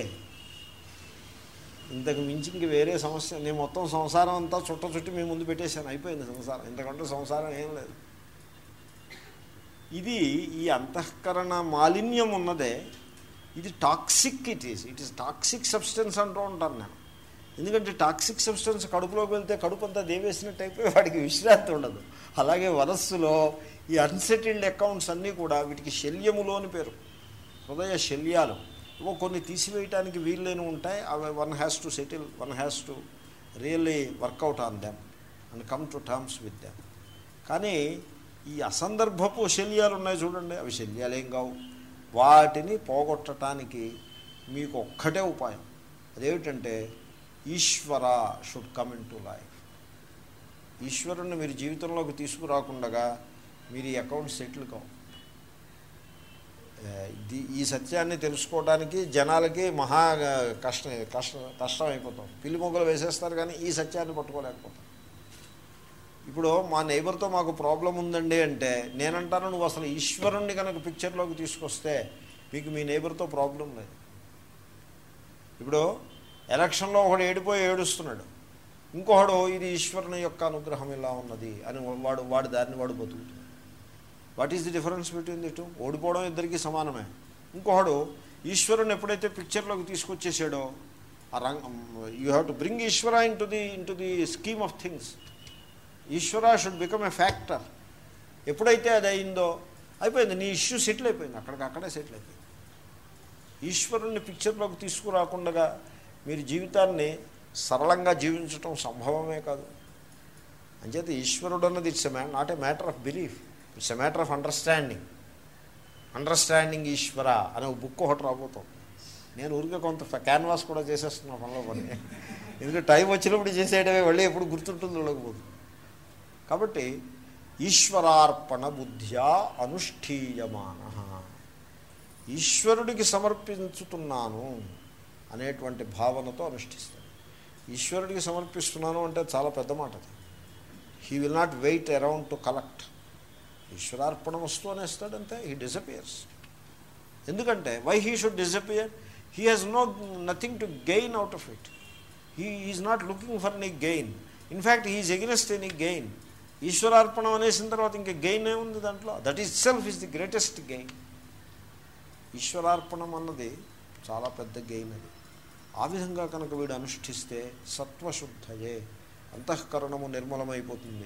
ఇంతకు మించి ఇంక వేరే సమస్య నేను మొత్తం సంసారం అంతా చుట్ట చుట్టి మీ ముందు పెట్టేశాను అయిపోయింది సంసారం ఇంతకంటే సంసారం ఏం లేదు ఇది ఈ అంతఃకరణ మాలిన్యం ఉన్నదే ఇది toxic it is it is toxic substance అంటూ ఉంటాను నేను ఎందుకంటే టాక్సిక్ సబ్స్టెన్స్ కడుపులోకి వెళ్తే కడుపు అంతా దేవేసినట్టు అయిపోయి వాడికి విశ్రాంతి ఉండదు అలాగే వరస్సులో ఈ అన్సెటిల్డ్ అకౌంట్స్ అన్నీ కూడా వీటికి శల్యములు అని పేరు హృదయ శల్యాలు ఏవో కొన్ని తీసివేయటానికి వీల్లేని ఉంటాయి అవి one has to settle one has to really work out on them and come to terms with them కానీ ఈ అసందర్భపు శల్యాలు ఉన్నాయి చూడండి అవి శల్యాలేం కావు వాటిని పోగొట్టడానికి మీకు ఒక్కటే ఉపాయం అదేమిటంటే Ishwara should come into life ఈశ్వరుణ్ణి మీరు జీవితంలోకి తీసుకురాకుండగా మీరు ఈ అకౌంట్ సెటిల్ కావు ఏ, ఇది- ఈ సత్యాన్ని తెలుసుకోవడానికి జనాలకి మహా కష్టం కష్టం కష్టం అయిపోతాం పిల్లి మొగ్గలు వేసేస్తారు కానీ ఈ సత్యాన్ని పట్టుకోలేకపోతాం ఇప్పుడు మా నైబర్తో మాకు ప్రాబ్లం ఉందండి అంటే నేనంటాను నువ్వు అసలు ఈశ్వరుణ్ణి కనుక పిక్చర్లోకి తీసుకొస్తే మీకు మీ నైబర్తో ప్రాబ్లం లేదు ఇప్పుడు ఎలక్షన్లో ఒకడు ఏడిపోయి ఏడుస్తున్నాడు ఇంకొకడు ఇది ఈశ్వరుని యొక్క అనుగ్రహం ఇలా ఉన్నది అని వాడు వాడి దారిని వాడు బతుకుతున్నాడు what is the difference between the two ఓడిపోవడం ఇద్దరికీ సమానమే ఇంకొకడు ఈశ్వరుని ఎప్పుడైతే పిక్చర్లోకి తీసుకొచ్చేసాడో ఆ రంగ్ you have to bring Ishwara into the into the scheme of things Ishwara should become a factor ఎప్పుడైతే అది అయిందో అయిపోయింది నీ ఇష్యూ సెటిల్ అయిపోయింది అక్కడికి అక్కడే సెటిల్ అయిపోయింది ఈశ్వరుణ్ణి పిక్చర్లోకి తీసుకురాకుండా మీరు జీవితాన్ని సరళంగా జీవించటం సంభవమే కాదు అంచేత ఈశ్వరుడు అన్నది it's a not a matter of belief it's a matter of understanding understanding Ishwara అనే ఒక బుక్ ఒకటి రాబోతుంది నేను ఊరికే కొంత క్యాన్వాస్ కూడా చేసేస్తున్నా పనిలో పని ఎందుకంటే టైం వచ్చినప్పుడు చేసేయడమే మళ్ళీ ఎప్పుడు గుర్తుంటుంది ఉండకపోతుంది కాబట్టి ఈశ్వరార్పణ బుద్ధ్యా అనుష్ఠీయమాన ఈశ్వరుడికి సమర్పించుతున్నాను అనేటువంటి భావనతో అనుష్ఠిస్తాడు ఈశ్వరుడికి సమర్పిస్తున్నాను అంటే చాలా పెద్ద మాట అది he will not wait around to collect ఈశ్వరార్పణ వస్తూ అనేస్తాడంతే హీ డిసపియర్స్ ఎందుకంటే why he should disappear he has no nothing to gain out of it he is not looking for any gain in fact he is against any gain ఈశ్వరార్పణం అనేసిన తర్వాత ఇంకా gain ఏముంది దాంట్లో that is self is the greatest gain ఈశ్వరార్పణం అన్నది చాలా పెద్ద గెయిన్ అది ఆ విధంగా కనుక వీడు అనుష్ఠిస్తే సత్వశుద్ధయే అంతఃకరణము నిర్మలమైపోతుంది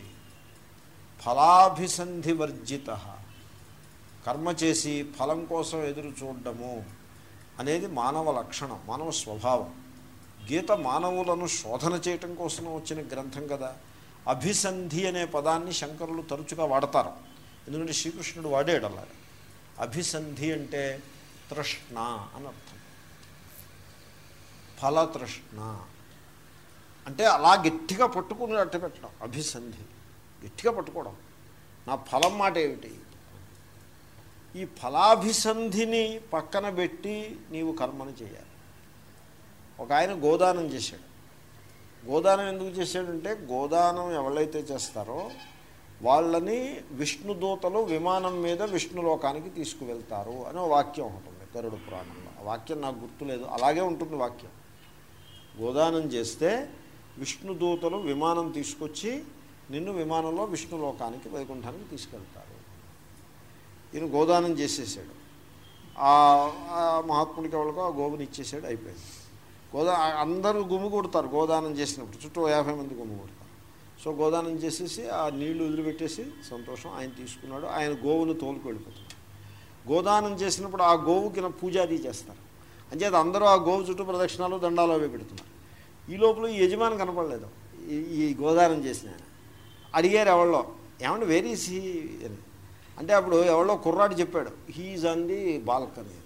ఫలాభిసంధి వర్జిత కర్మ చేసి ఫలం కోసం ఎదురు చూడడము అనేది మానవ లక్షణం మానవ స్వభావం గీత మానవులను శోధన చేయటం కోసం వచ్చిన గ్రంథం కదా అభిసంధి అనే పదాన్ని శంకరులు తరచుగా వాడతారు ఎందుకంటే శ్రీకృష్ణుడు వాడాడు అలాగా అభిసంధి అంటే తృష్ణ అని అర్థం ఫలతృష్ణ అంటే అలా గట్టిగా పట్టుకుని అట్టు పెట్టడం అభిసంధి గట్టిగా పట్టుకోవడం నా ఫలం మాట ఏమిటి ఈ ఫలాభిసంధిని పక్కన పెట్టి నీవు కర్మను చేయాలి ఒక ఆయన గోదానం చేశాడు గోదానం ఎందుకు చేశాడంటే గోదానం ఎవరైతే చేస్తారో వాళ్ళని విష్ణుదూతలు విమానం మీద విష్ణులోకానికి తీసుకువెళ్తారు అనే ఒక వాక్యం ఉంటుంది గరుడు పురాణంలో ఆ వాక్యం నాకు గుర్తులేదు అలాగే ఉంటుంది వాక్యం గోదానం చేస్తే విష్ణుదూతలు విమానం తీసుకొచ్చి నిన్ను విమానంలో విష్ణులోకానికి వైకుంఠానికి తీసుకెళ్తారు ఈయన గోదానం చేసేసాడు ఆ ఆ మహాత్ముడికి ఎవరికో ఆ గోవుని ఇచ్చేసాడు అయిపోయింది గోదా అందరూ గుమ్మి కొడతారు గోదానం చేసినప్పుడు చుట్టూ యాభై మంది గుమ్మి కొడతారు సో గోదానం చేసేసి ఆ నీళ్లు వదిలిపెట్టేసి సంతోషం ఆయన తీసుకున్నాడు ఆయన గోవును తోలుకు వెళ్ళిపోతాడు గోదానం చేసినప్పుడు ఆ గోవుకి నా పూజాది చేస్తారు అంచేత అందరూ ఆ గోవు చుట్టూ ప్రదక్షిణాలు దండాలు అవి పెడుతున్నారు ఈ లోపల ఈ యజమాని కనపడలేదు ఈ ఈ గోదానం చేసిన ఆయన అడిగారు ఎవళ్ళో ఏమంటే వెరీ సీ అని అంటే అప్పుడు ఎవరో కుర్రాడు చెప్పాడు హీఈస్ ఆన్ ది బాల్కనీ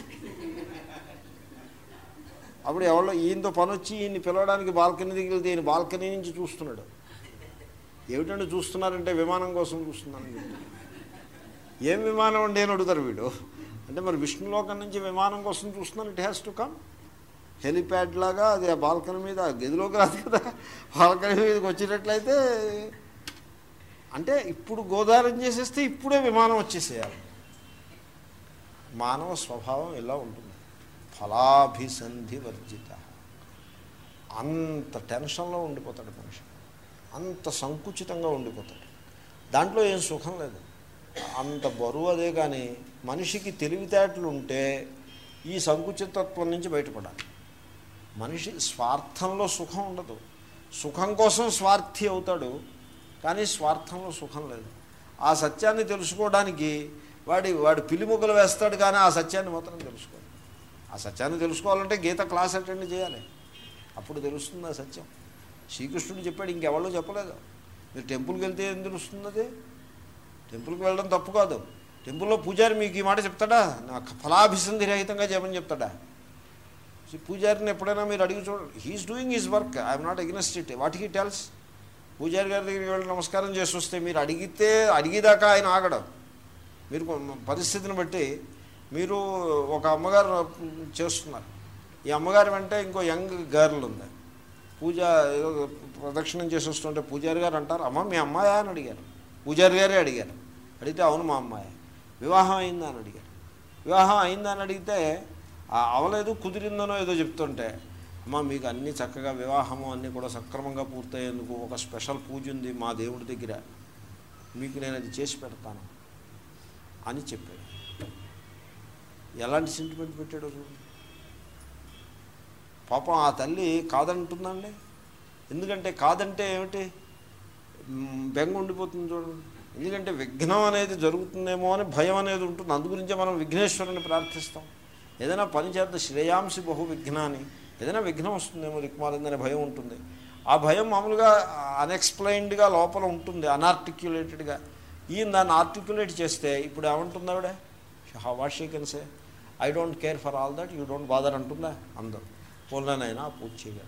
అప్పుడు ఎవరో ఈయనతో పని వచ్చి ఈయన్ని పిలవడానికి బాల్కనీ దగ్గరికి వెళ్తే ఈయన బాల్కనీ నుంచి చూస్తున్నాడు ఏమిటంటే చూస్తున్నారంటే విమానం కోసం చూస్తున్నాను ఏం విమానం అండి అని అడుగుతారు వీడు అంటే మరి విష్ణులోకం నుంచి విమానం కోసం చూస్తున్నాను it has to come helipad లాగా అది ఆ బాల్కనీ మీద గదిలోకి రాదు కదా బాల్కనీ మీదకి వచ్చినట్లయితే అంటే ఇప్పుడు గోదారం చేసేస్తే ఇప్పుడే విమానం వచ్చేసేయాలి మానవ స్వభావం ఇలా ఉంటుంది ఫలాభిసంధి వర్జిత అంత టెన్షన్లో ఉండిపోతాడు మనిషి అంత సంకుచితంగా ఉండిపోతాడు దాంట్లో ఏం సుఖం లేదు అంత బరువు అదే కానీ మనిషికి తెలివితేటలు ఉంటే ఈ సంకుచితత్వం నుంచి బయటపడాలి మనిషి స్వార్థంలో సుఖం ఉండదు సుఖం కోసం స్వార్థి అవుతాడు కానీ స్వార్థంలో సుఖం లేదు ఆ సత్యాన్ని తెలుసుకోవడానికి వాడి వాడు పిల్లిముగ్గులు వేస్తాడు కానీ ఆ సత్యాన్ని మాత్రం తెలుసుకోడు ఆ సత్యాన్ని తెలుసుకోవాలంటే గీత క్లాస్ అటెండ్ చేయాలి అప్పుడు తెలుస్తుంది ఆ సత్యం శ్రీకృష్ణుడు చెప్పాడు ఇంకెవరో చెప్పలేదు మీరు టెంపుల్కి వెళ్తే ఏం తెలుస్తుంది అది టెంపుల్కి వెళ్ళడం తప్పు కాదు టెంపుల్లో పూజారి మీకు ఈ మాట చెప్తాడా నాకు ఫలాభిసంధి రహితంగా చేయమని చెప్తాడా సో పూజారిని ఎప్పుడైనా మీరు అడిగి చూడండి he is doing his work I'm not against it what he tells పూజారి గారి దగ్గరికి వెళ్ళి నమస్కారం చేసి వస్తే మీరు అడిగితే అడిగేదాకా ఆయన ఆగడం మీరు కొ- పరిస్థితిని బట్టి మీరు ఒక అమ్మగారు చేస్తున్నారు ఈ అమ్మగారి వెంటే ఇంకో యంగ్ గర్ల్ ఉంది పూజ ఏదో ప్రదక్షిణం చేసి వస్తుంటే పూజారి గారు అంటారు అమ్మ మీ అమ్మాయా అని అడిగారు పూజారి గారే అడిగారు అడిగితే అవును మా అమ్మాయి వివాహం అయిందా అని అడిగారు వివాహం అయిందా అని అడిగితే "ఆ, అవలేదు కుదిరిందనో ఏదో చెప్తుంటే అమ్మ మీకు అన్నీ చక్కగా వివాహము అన్నీ కూడా సక్రమంగా పూర్తయ్యేందుకు ఒక స్పెషల్ పూజ ఉంది మా దేవుడి దగ్గర మీకు నేను అది చేసి పెడతాను అని చెప్పాడు ఎలాంటి సెంటిమెంట్ పెట్టాడో చూడండి పాపం ఆ తల్లి కాదంటుందండి ఎందుకంటే కాదంటే ఏమిటి మ్, బెంగ ఉండిపోతుంది చూడండి ఎందుకంటే విఘ్నం అనేది జరుగుతుందేమో అని భయం అనేది ఉంటుంది అందు గురించే మనం విఘ్నేశ్వరుని ప్రార్థిస్తాం ఏదైనా పని చేద్ద శ్రేయాంసి బహు విఘ్నాన్ని ఏదైనా విఘ్నం వస్తుందేమో దిక్మాలిందనే భయం ఉంటుంది ఆ భయం మామూలుగా అన్ఎక్స్ప్లెయిన్డ్గా లోపల ఉంటుంది అన్ఆర్టిక్యులేటెడ్గా ఈయన దాన్ని ఆర్టిక్యులేట్ చేస్తే ఇప్పుడు ఏమంటుంది ఆవిడ what she can say I don't care for all that you don't bother అంటుందా అందరూ పొలనైనా ఆ పూజ చేయాలి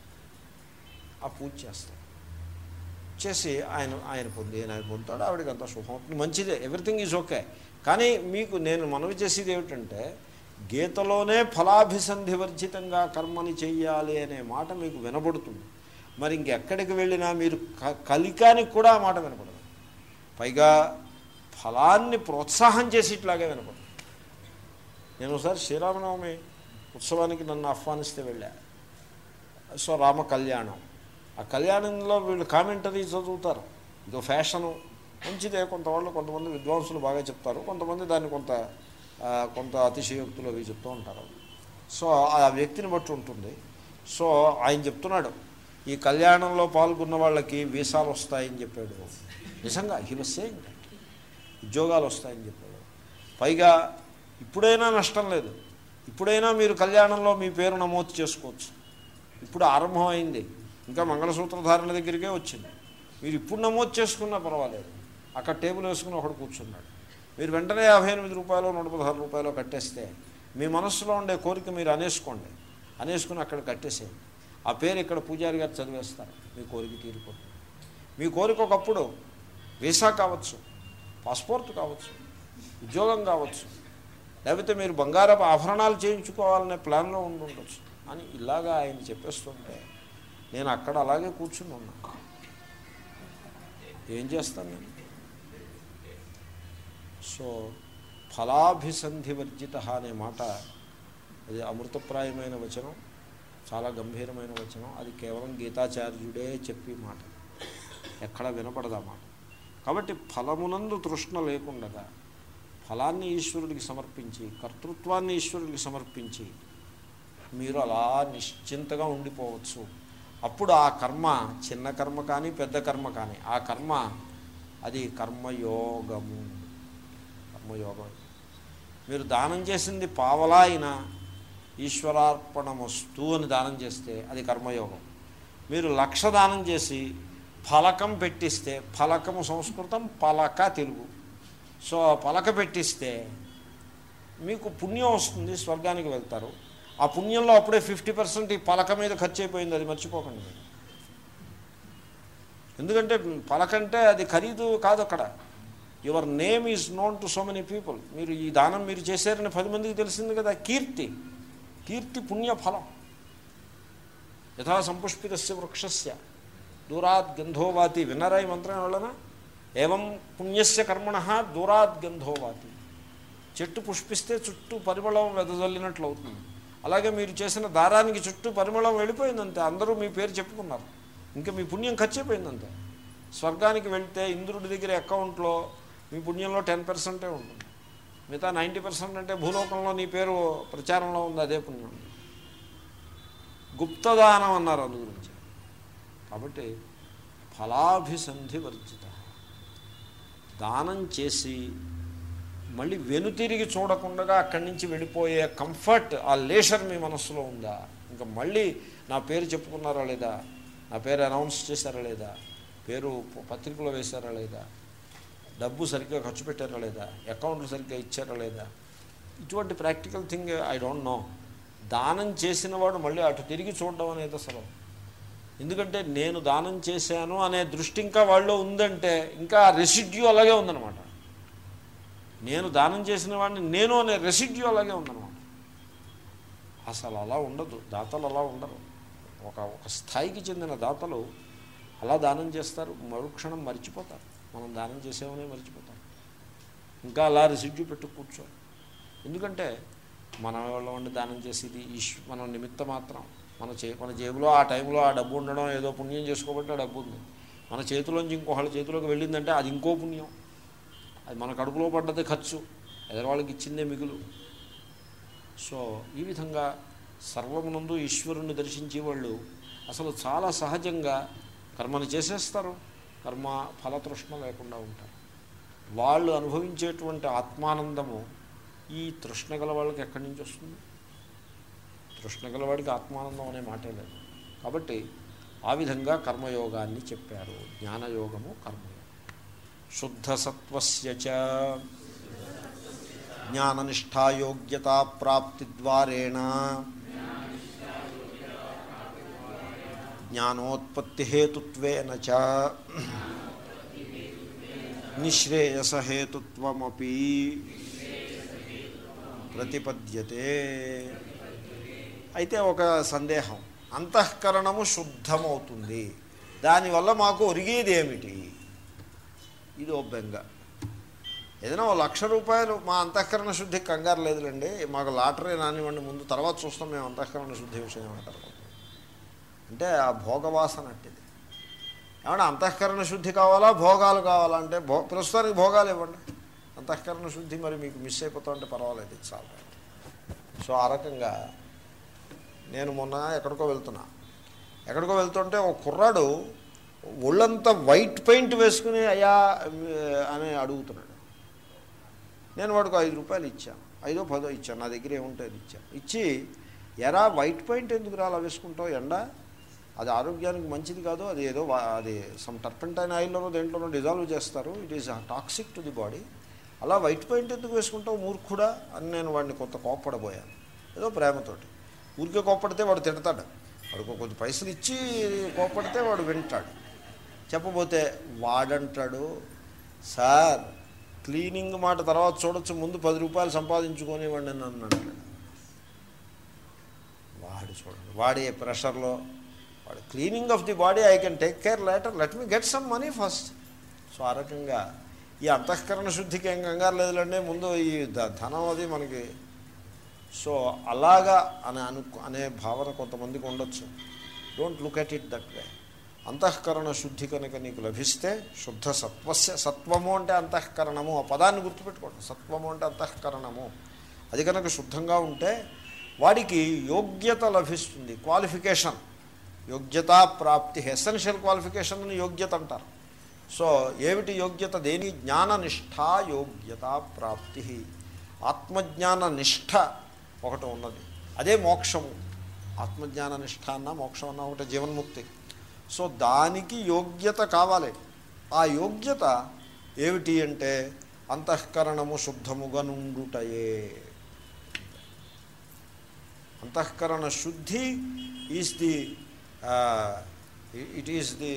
ఆ పూజ చేస్తాం చేసి ఆయన ఆయన పొంది ఆయన పొందుతాడు ఆవిడకి అంత శుభం అవుతుంది మంచిదే ఎవ్రీథింగ్ ఈజ్ ఓకే కానీ మీకు నేను మనవి చేసేది ఏమిటంటే గీతలోనే ఫలాభిసంధి వర్జితంగా కర్మని చెయ్యాలి అనే మాట మీకు వినబడుతుంది మరి ఇంకెక్కడికి వెళ్ళినా మీరు క కలికానికి కూడా ఆ మాట వినపడదు పైగా ఫలాన్ని ప్రోత్సాహం చేసి ఇట్లాగే వినపడదు నేను ఒకసారి శ్రీరామనవమి ఉత్సవానికి నన్ను ఆహ్వానిస్తే వెళ్ళా సో రామ కళ్యాణం ఆ కళ్యాణంలో వీళ్ళు కామెంటరీ చదువుతారు ఇదో ఫ్యాషను మంచిదే కొంతవాళ్ళు కొంతమంది విద్వాంసులు బాగా చెప్తారు కొంతమంది దాన్ని కొంత ఆ, కొంత అతిశయోక్తులు అవి చెప్తూ ఉంటారు సో ఆ వ్యక్తిని బట్టి ఉంటుంది సో ఆయన చెప్తున్నాడు ఈ కళ్యాణంలో పాల్గొన్న వాళ్ళకి వీసాలు వస్తాయని చెప్పాడు నిజంగా హీ వాజ్ సేయింగ్ దట్ ఉద్యోగాలు వస్తాయని చెప్పాడు పైగా ఇప్పుడైనా నష్టం లేదు ఇప్పుడైనా మీరు కళ్యాణంలో మీ పేరు నమోదు చేసుకోవచ్చు ఇప్పుడు ఆరంభం అయింది ఇంకా మంగళసూత్రధారణ దగ్గరికే వచ్చింది మీరు ఇప్పుడు నమోదు చేసుకున్నా పర్వాలేదు అక్కడ టేబుల్ వేసుకుని ఒకడు కూర్చున్నాడు మీరు వెంటనే యాభై ఎనిమిది రూపాయలు నూట పదహారు రూపాయలు కట్టేస్తే మీ మనస్సులో ఉండే కోరిక మీరు అనేసుకోండి అనేసుకుని అక్కడ కట్టేసేయండి ఆ పేరు ఇక్కడ పూజారి గారు చదివేస్తారు మీ కోరిక తీరిపోతుంది మీ కోరిక ఒకప్పుడు వీసా కావచ్చు పాస్పోర్ట్ కావచ్చు ఉద్యోగం కావచ్చు లేకపోతే మీరు బంగారపు ఆభరణాలు చేయించుకోవాలనే ప్లాన్లో ఉండి ఉండొచ్చు అని ఇలాగా ఆయన చెప్పేస్తుంటే నేను అక్కడ అలాగే కూర్చుని ఉన్నా ఏం చేస్తాను నేను సో ఫలాభిసంధి వర్జిత అనే మాట అది అమృతప్రాయమైన వచనం చాలా గంభీరమైన వచనం అది కేవలం గీతాచార్యుడే చెప్పి మాట ఎక్కడ వినపడదా మాట కాబట్టి ఫలమునందు తృష్ణ లేకుండగా ఫలాన్ని ఈశ్వరుడికి సమర్పించి కర్తృత్వాన్ని ఈశ్వరుడికి సమర్పించి మీరు అలా నిశ్చింతగా ఉండిపోవచ్చు అప్పుడు ఆ కర్మ చిన్న కర్మ కానీ పెద్ద కర్మ కానీ ఆ కర్మ అది కర్మయోగము కర్మయోగం మీరు దానం చేసింది పావలా అయినా ఈశ్వరార్పణమస్తు అని దానం చేస్తే అది కర్మయోగం మీరు లక్ష దానం చేసి ఫలకం పెట్టిస్తే ఫలకము సంస్కృతం పలక తెలుగు సో పలక పెట్టిస్తే మీకు పుణ్యం వస్తుంది స్వర్గానికి వెళ్తారు ఆ పుణ్యంలో అప్పుడే ఫిఫ్టీ పర్సెంట్ ఈ పలక మీద ఖర్చు అయిపోయింది అది మర్చిపోకండి మీరు ఎందుకంటే పలకంటే అది ఖరీదు కాదు అక్కడ your name is known to so many people మీరు ఈ దానం మీరు చేశారని పది మందికి తెలిసింది కదా కీర్తి కీర్తి పుణ్య ఫలం యథా సంపుష్పితస్య వృక్షస్య దూరాత్ గంధోవాతి విన్నరా ఈ మంత్రం వలన ఏవం పుణ్యస్య కర్మణ దూరాత్ గంధోవాతి చెట్టు పుష్పిస్తే చుట్టూ పరిమళం వెదజల్లినట్లు అవుతుంది అలాగే మీరు చేసిన దారానికి చుట్టూ పరిమళం వెళ్ళిపోయిందంతే అందరూ మీ పేరు చెప్పుకున్నారు ఇంకా మీ పుణ్యం ఖర్చయిపోయిందంతే స్వర్గానికి వెళ్తే ఇంద్రుడి దగ్గర అకౌంట్లో మీ పుణ్యంలో టెన్ పర్సెంటే ఉంటుంది మిగతా నైంటీ పర్సెంట్ అంటే భూలోకంలో నీ పేరు ప్రచారంలో ఉంది అదే పుణ్యం గుప్తదానం అన్నారు అందు గురించి కాబట్టి ఫలాభిసంధి వర్జిత దానం చేసి మళ్ళీ వెనుతిరిగి చూడకుండా అక్కడి నుంచి వెళ్ళిపోయే కంఫర్ట్ ఆ లేషర్ మీ మనస్సులో ఉందా ఇంకా మళ్ళీ నా పేరు చెప్పుకున్నారా లేదా నా పేరు అనౌన్స్ చేశారా లేదా పేరు ప- పత్రికలో వేశారా లేదా డబ్బు సరిగ్గా ఖర్చు పెట్టారా లేదా అకౌంట్లు సరిగ్గా ఇచ్చారా లేదా ఇటువంటి practical thing I don't know దానం చేసిన వాడు మళ్ళీ అటు తిరిగి చూడడం అనేది అసలు ఎందుకంటే నేను దానం చేశాను అనే దృష్టి ఇంకా వాళ్ళలో ఉందంటే ఇంకా రెసిడ్యూ అలాగే ఉందన్నమాట నేను దానం చేసిన వాడిని నేను అనే రెసిడ్యూ అలాగే ఉందన్నమాట అసలు అలా ఉండదు దాతలు అలా ఉండరు ఒక ఒక స్థాయికి చెందిన దాతలు అలా దానం చేస్తారు మరుక్షణం మర్చిపోతారు మనం దానం చేసామని మర్చిపోతాం ఇంకా అలా రెసిడ్యూ పెట్టు కూర్చో ఎందుకంటే మన వాళ్ళ వండి దానం చేసేది ఈశ్వ మనం నిమిత్త మాత్రం మన చే మన జేబులో ఆ టైంలో ఆ డబ్బు ఉండడం ఏదో పుణ్యం చేసుకోబట్టి ఆ డబ్బు ఉంది మన చేతిలోంచి ఇంకొకళ్ళ చేతిలోకి వెళ్ళిందంటే అది ఇంకో పుణ్యం అది మన కడుపులో పడ్డది ఖర్చు ఎదరవాళ్ళకి ఇచ్చిందే మిగులు సో ఈ విధంగా సర్వమునందు ఈశ్వరుణ్ణి దర్శించే వాళ్ళు అసలు చాలా సహజంగా కర్మని చేసేస్తారు కర్మ ఫలతృష్ణ లేకుండా ఉంటారు వాళ్ళు అనుభవించేటువంటి ఆత్మానందము ఈ తృష్ణ గల వాళ్ళకి ఎక్కడి నుంచి వస్తుంది తృష్ణ గలవాడికి ఆత్మానందం అనే మాటే లేదు కాబట్టి ఆ విధంగా కర్మయోగాన్ని చెప్పారు జ్ఞానయోగము కర్మయోగం శుద్ధ సత్వస్య చ జ్ఞాననిష్టాయోగ్యతా ప్రాప్తి ద్వారేణ జ్ఞానోత్పత్తి హేతుత్వేన చ నిశ్రేయసహేతుత్వమపి ప్రతిపద్యతే అయితే ఒక సందేహం అంతఃకరణము శుద్ధమవుతుంది దానివల్ల మాకు ఒరిగేది ఏమిటి ఇది ఓ బెంగ ఏదైనా ఓ లక్ష రూపాయలు మా అంతఃకరణ శుద్ధికి కంగారు లేదులేండి మాకు లాటరీ రానివ్వండి ముందు తర్వాత చూస్తాం మేము అంతఃకరణ శుద్ధి విషయం అంటారు అంటే ఆ భోగవాసన అట్టిది ఏమన్నా అంతఃకరణ శుద్ధి కావాలా భోగాలు కావాలా అంటే భో ప్రస్తుతానికి భోగాలు ఇవ్వండి అంతఃకరణ శుద్ధి మరి మీకు మిస్ అయిపోతా ఉంటే పర్వాలేదు ఇది చాలా సో ఆ రకంగా నేను మొన్న ఎక్కడికో వెళ్తున్నా ఎక్కడికో వెళ్తుంటే ఒక కుర్రాడు ఒళ్ళంతా వైట్ పెయింట్ వేసుకుని అయ్యా అని అడుగుతున్నాడు నేను వాడికి ఐదు రూపాయలు ఇచ్చాను ఐదో పదో ఇచ్చాను నా దగ్గర ఏముంటే అది ఇచ్చాను ఇచ్చి ఎరా వైట్ పెయింట్ ఎందుకు రా అలా వేసుకుంటావు ఎండ అది ఆరోగ్యానికి మంచిది కాదు అది ఏదో వా- అది సమ్ టర్పెంటైన్ ఆయిల్లోనో దేంట్లోనో డిజాల్వ్ చేస్తారు it is toxic to the body అలా వైట్ పెయింట్ ఎందుకు వేసుకుంటావు మూర్ఖుడా అని నేను వాడిని కొంత కోప్పడబోయాను ఏదో ప్రేమతోటి ఊరికే కోప్పడితే వాడు తిడతాడు వాడికి కొంచెం పైసలు ఇచ్చి కోప్పడితే వాడు వింటాడు చెప్పబోతే వాడంటాడు సార్ క్లీనింగ్ మాట తర్వాత చూడొచ్చు ముందు పది రూపాయలు సంపాదించుకోనివ్వండి అని నన్ను అంటాడు వాడు చూడండి వాడి ప్రెషర్లో వాడు cleaning of the body I can take care later let me get some money first so ఆ రకంగా ఈ అంతఃకరణ శుద్ధికి ఏం కంగారు లేదులండి ముందు ఈ ధ- ధనం అది మనకి సో అలాగా అని అను అనే భావన కొంతమందికి ఉండొచ్చు don't look at it that way అంతఃకరణ శుద్ధి కనుక నీకు లభిస్తే శుద్ధ సత్వస్య సత్వము అంటే అంతఃకరణము ఆ పదాన్ని గుర్తుపెట్టుకోండి సత్వము అంటే అంతఃకరణము అది కనుక శుద్ధంగా ఉంటే వాడికి యోగ్యత లభిస్తుంది క్వాలిఫికేషన్ యోగ్యతా ప్రాప్తి ఎసెన్షియల్ క్వాలిఫికేషన్ అని యోగ్యత అంటారు సో ఏమిటి యోగ్యత దేని జ్ఞాన నిష్ఠా యోగ్యత ప్రాప్తి ఆత్మజ్ఞాన నిష్ఠ ఒకటి ఉన్నది అదే మోక్షము ఆత్మజ్ఞాన నిష్ఠ అన్న మోక్షం అన్న ఒకటి జీవన్ముక్తి సో దానికి యోగ్యత కావాలి ఆ యోగ్యత ఏమిటి అంటే అంతఃకరణము శుద్ధముగా నుండుటయే అంతఃకరణ శుద్ధి is the it is the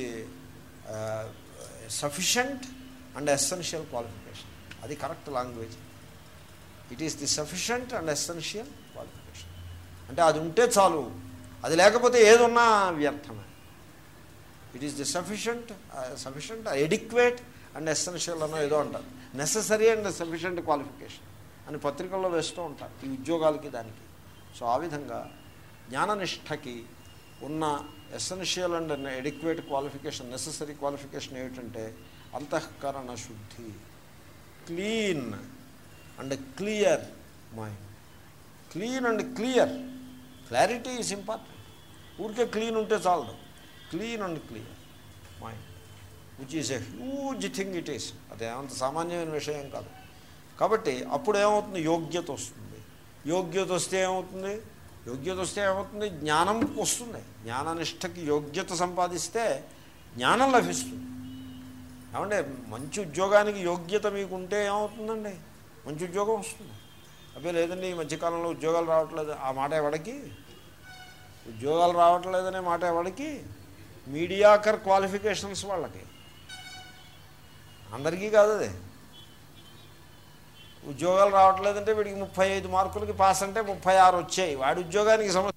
sufficient and essential qualification అది correct language it is the sufficient and essential qualification అంటే అది ఉంటే చాలు అది లేకపోతే ఏదున్నా వ్యర్థమే it is the sufficient sufficient adequate and essential అనో ఏదో అంటారు నెససరీ అండ్ సఫిషియంట్ క్వాలిఫికేషన్ అని పత్రికల్లో వేస్తూ ఉంటారు ఈ ఉద్యోగాలకి దానికి సో ఆ విధంగా జ్ఞాననిష్టకి ఉన్న essential and adequate qualification necessary qualification ఏమిటంటే అంతఃకరణ శుద్ధి clean and clear mind clean and clear clarity is important ఊరికే క్లీన్ ఉంటే చాలదు clean and clear mind which is a huge thing it is అదే అంత సామాన్యమైన విషయం కాదు కాబట్టి అప్పుడు ఏమవుతుంది యోగ్యత వస్తుంది యోగ్యత వస్తే ఏమవుతుంది యోగ్యత వస్తే ఏమవుతుంది జ్ఞానం వస్తుంది జ్ఞాననిష్టకి యోగ్యత సంపాదిస్తే జ్ఞానం లభిస్తుంది ఏమంటే మంచి ఉద్యోగానికి యోగ్యత మీకు ఉంటే ఏమవుతుందండి మంచి ఉద్యోగం వస్తుంది అదే లేదండి ఈ మధ్యకాలంలో ఉద్యోగాలు రావట్లేదు ఆ మాట ఎవడికి ఉద్యోగాలు రావట్లేదనే మాట ఎవడికి మీడియాకర్ క్వాలిఫికేషన్స్ వాళ్ళకి అందరికీ కాదు అది ఉద్యోగాలు రావట్లేదంటే వీడికి ముప్పై ఐదు మార్కులకి పాస్ అంటే ముప్పై ఆరు వచ్చాయి వాడి ఉద్యోగానికి సమస్య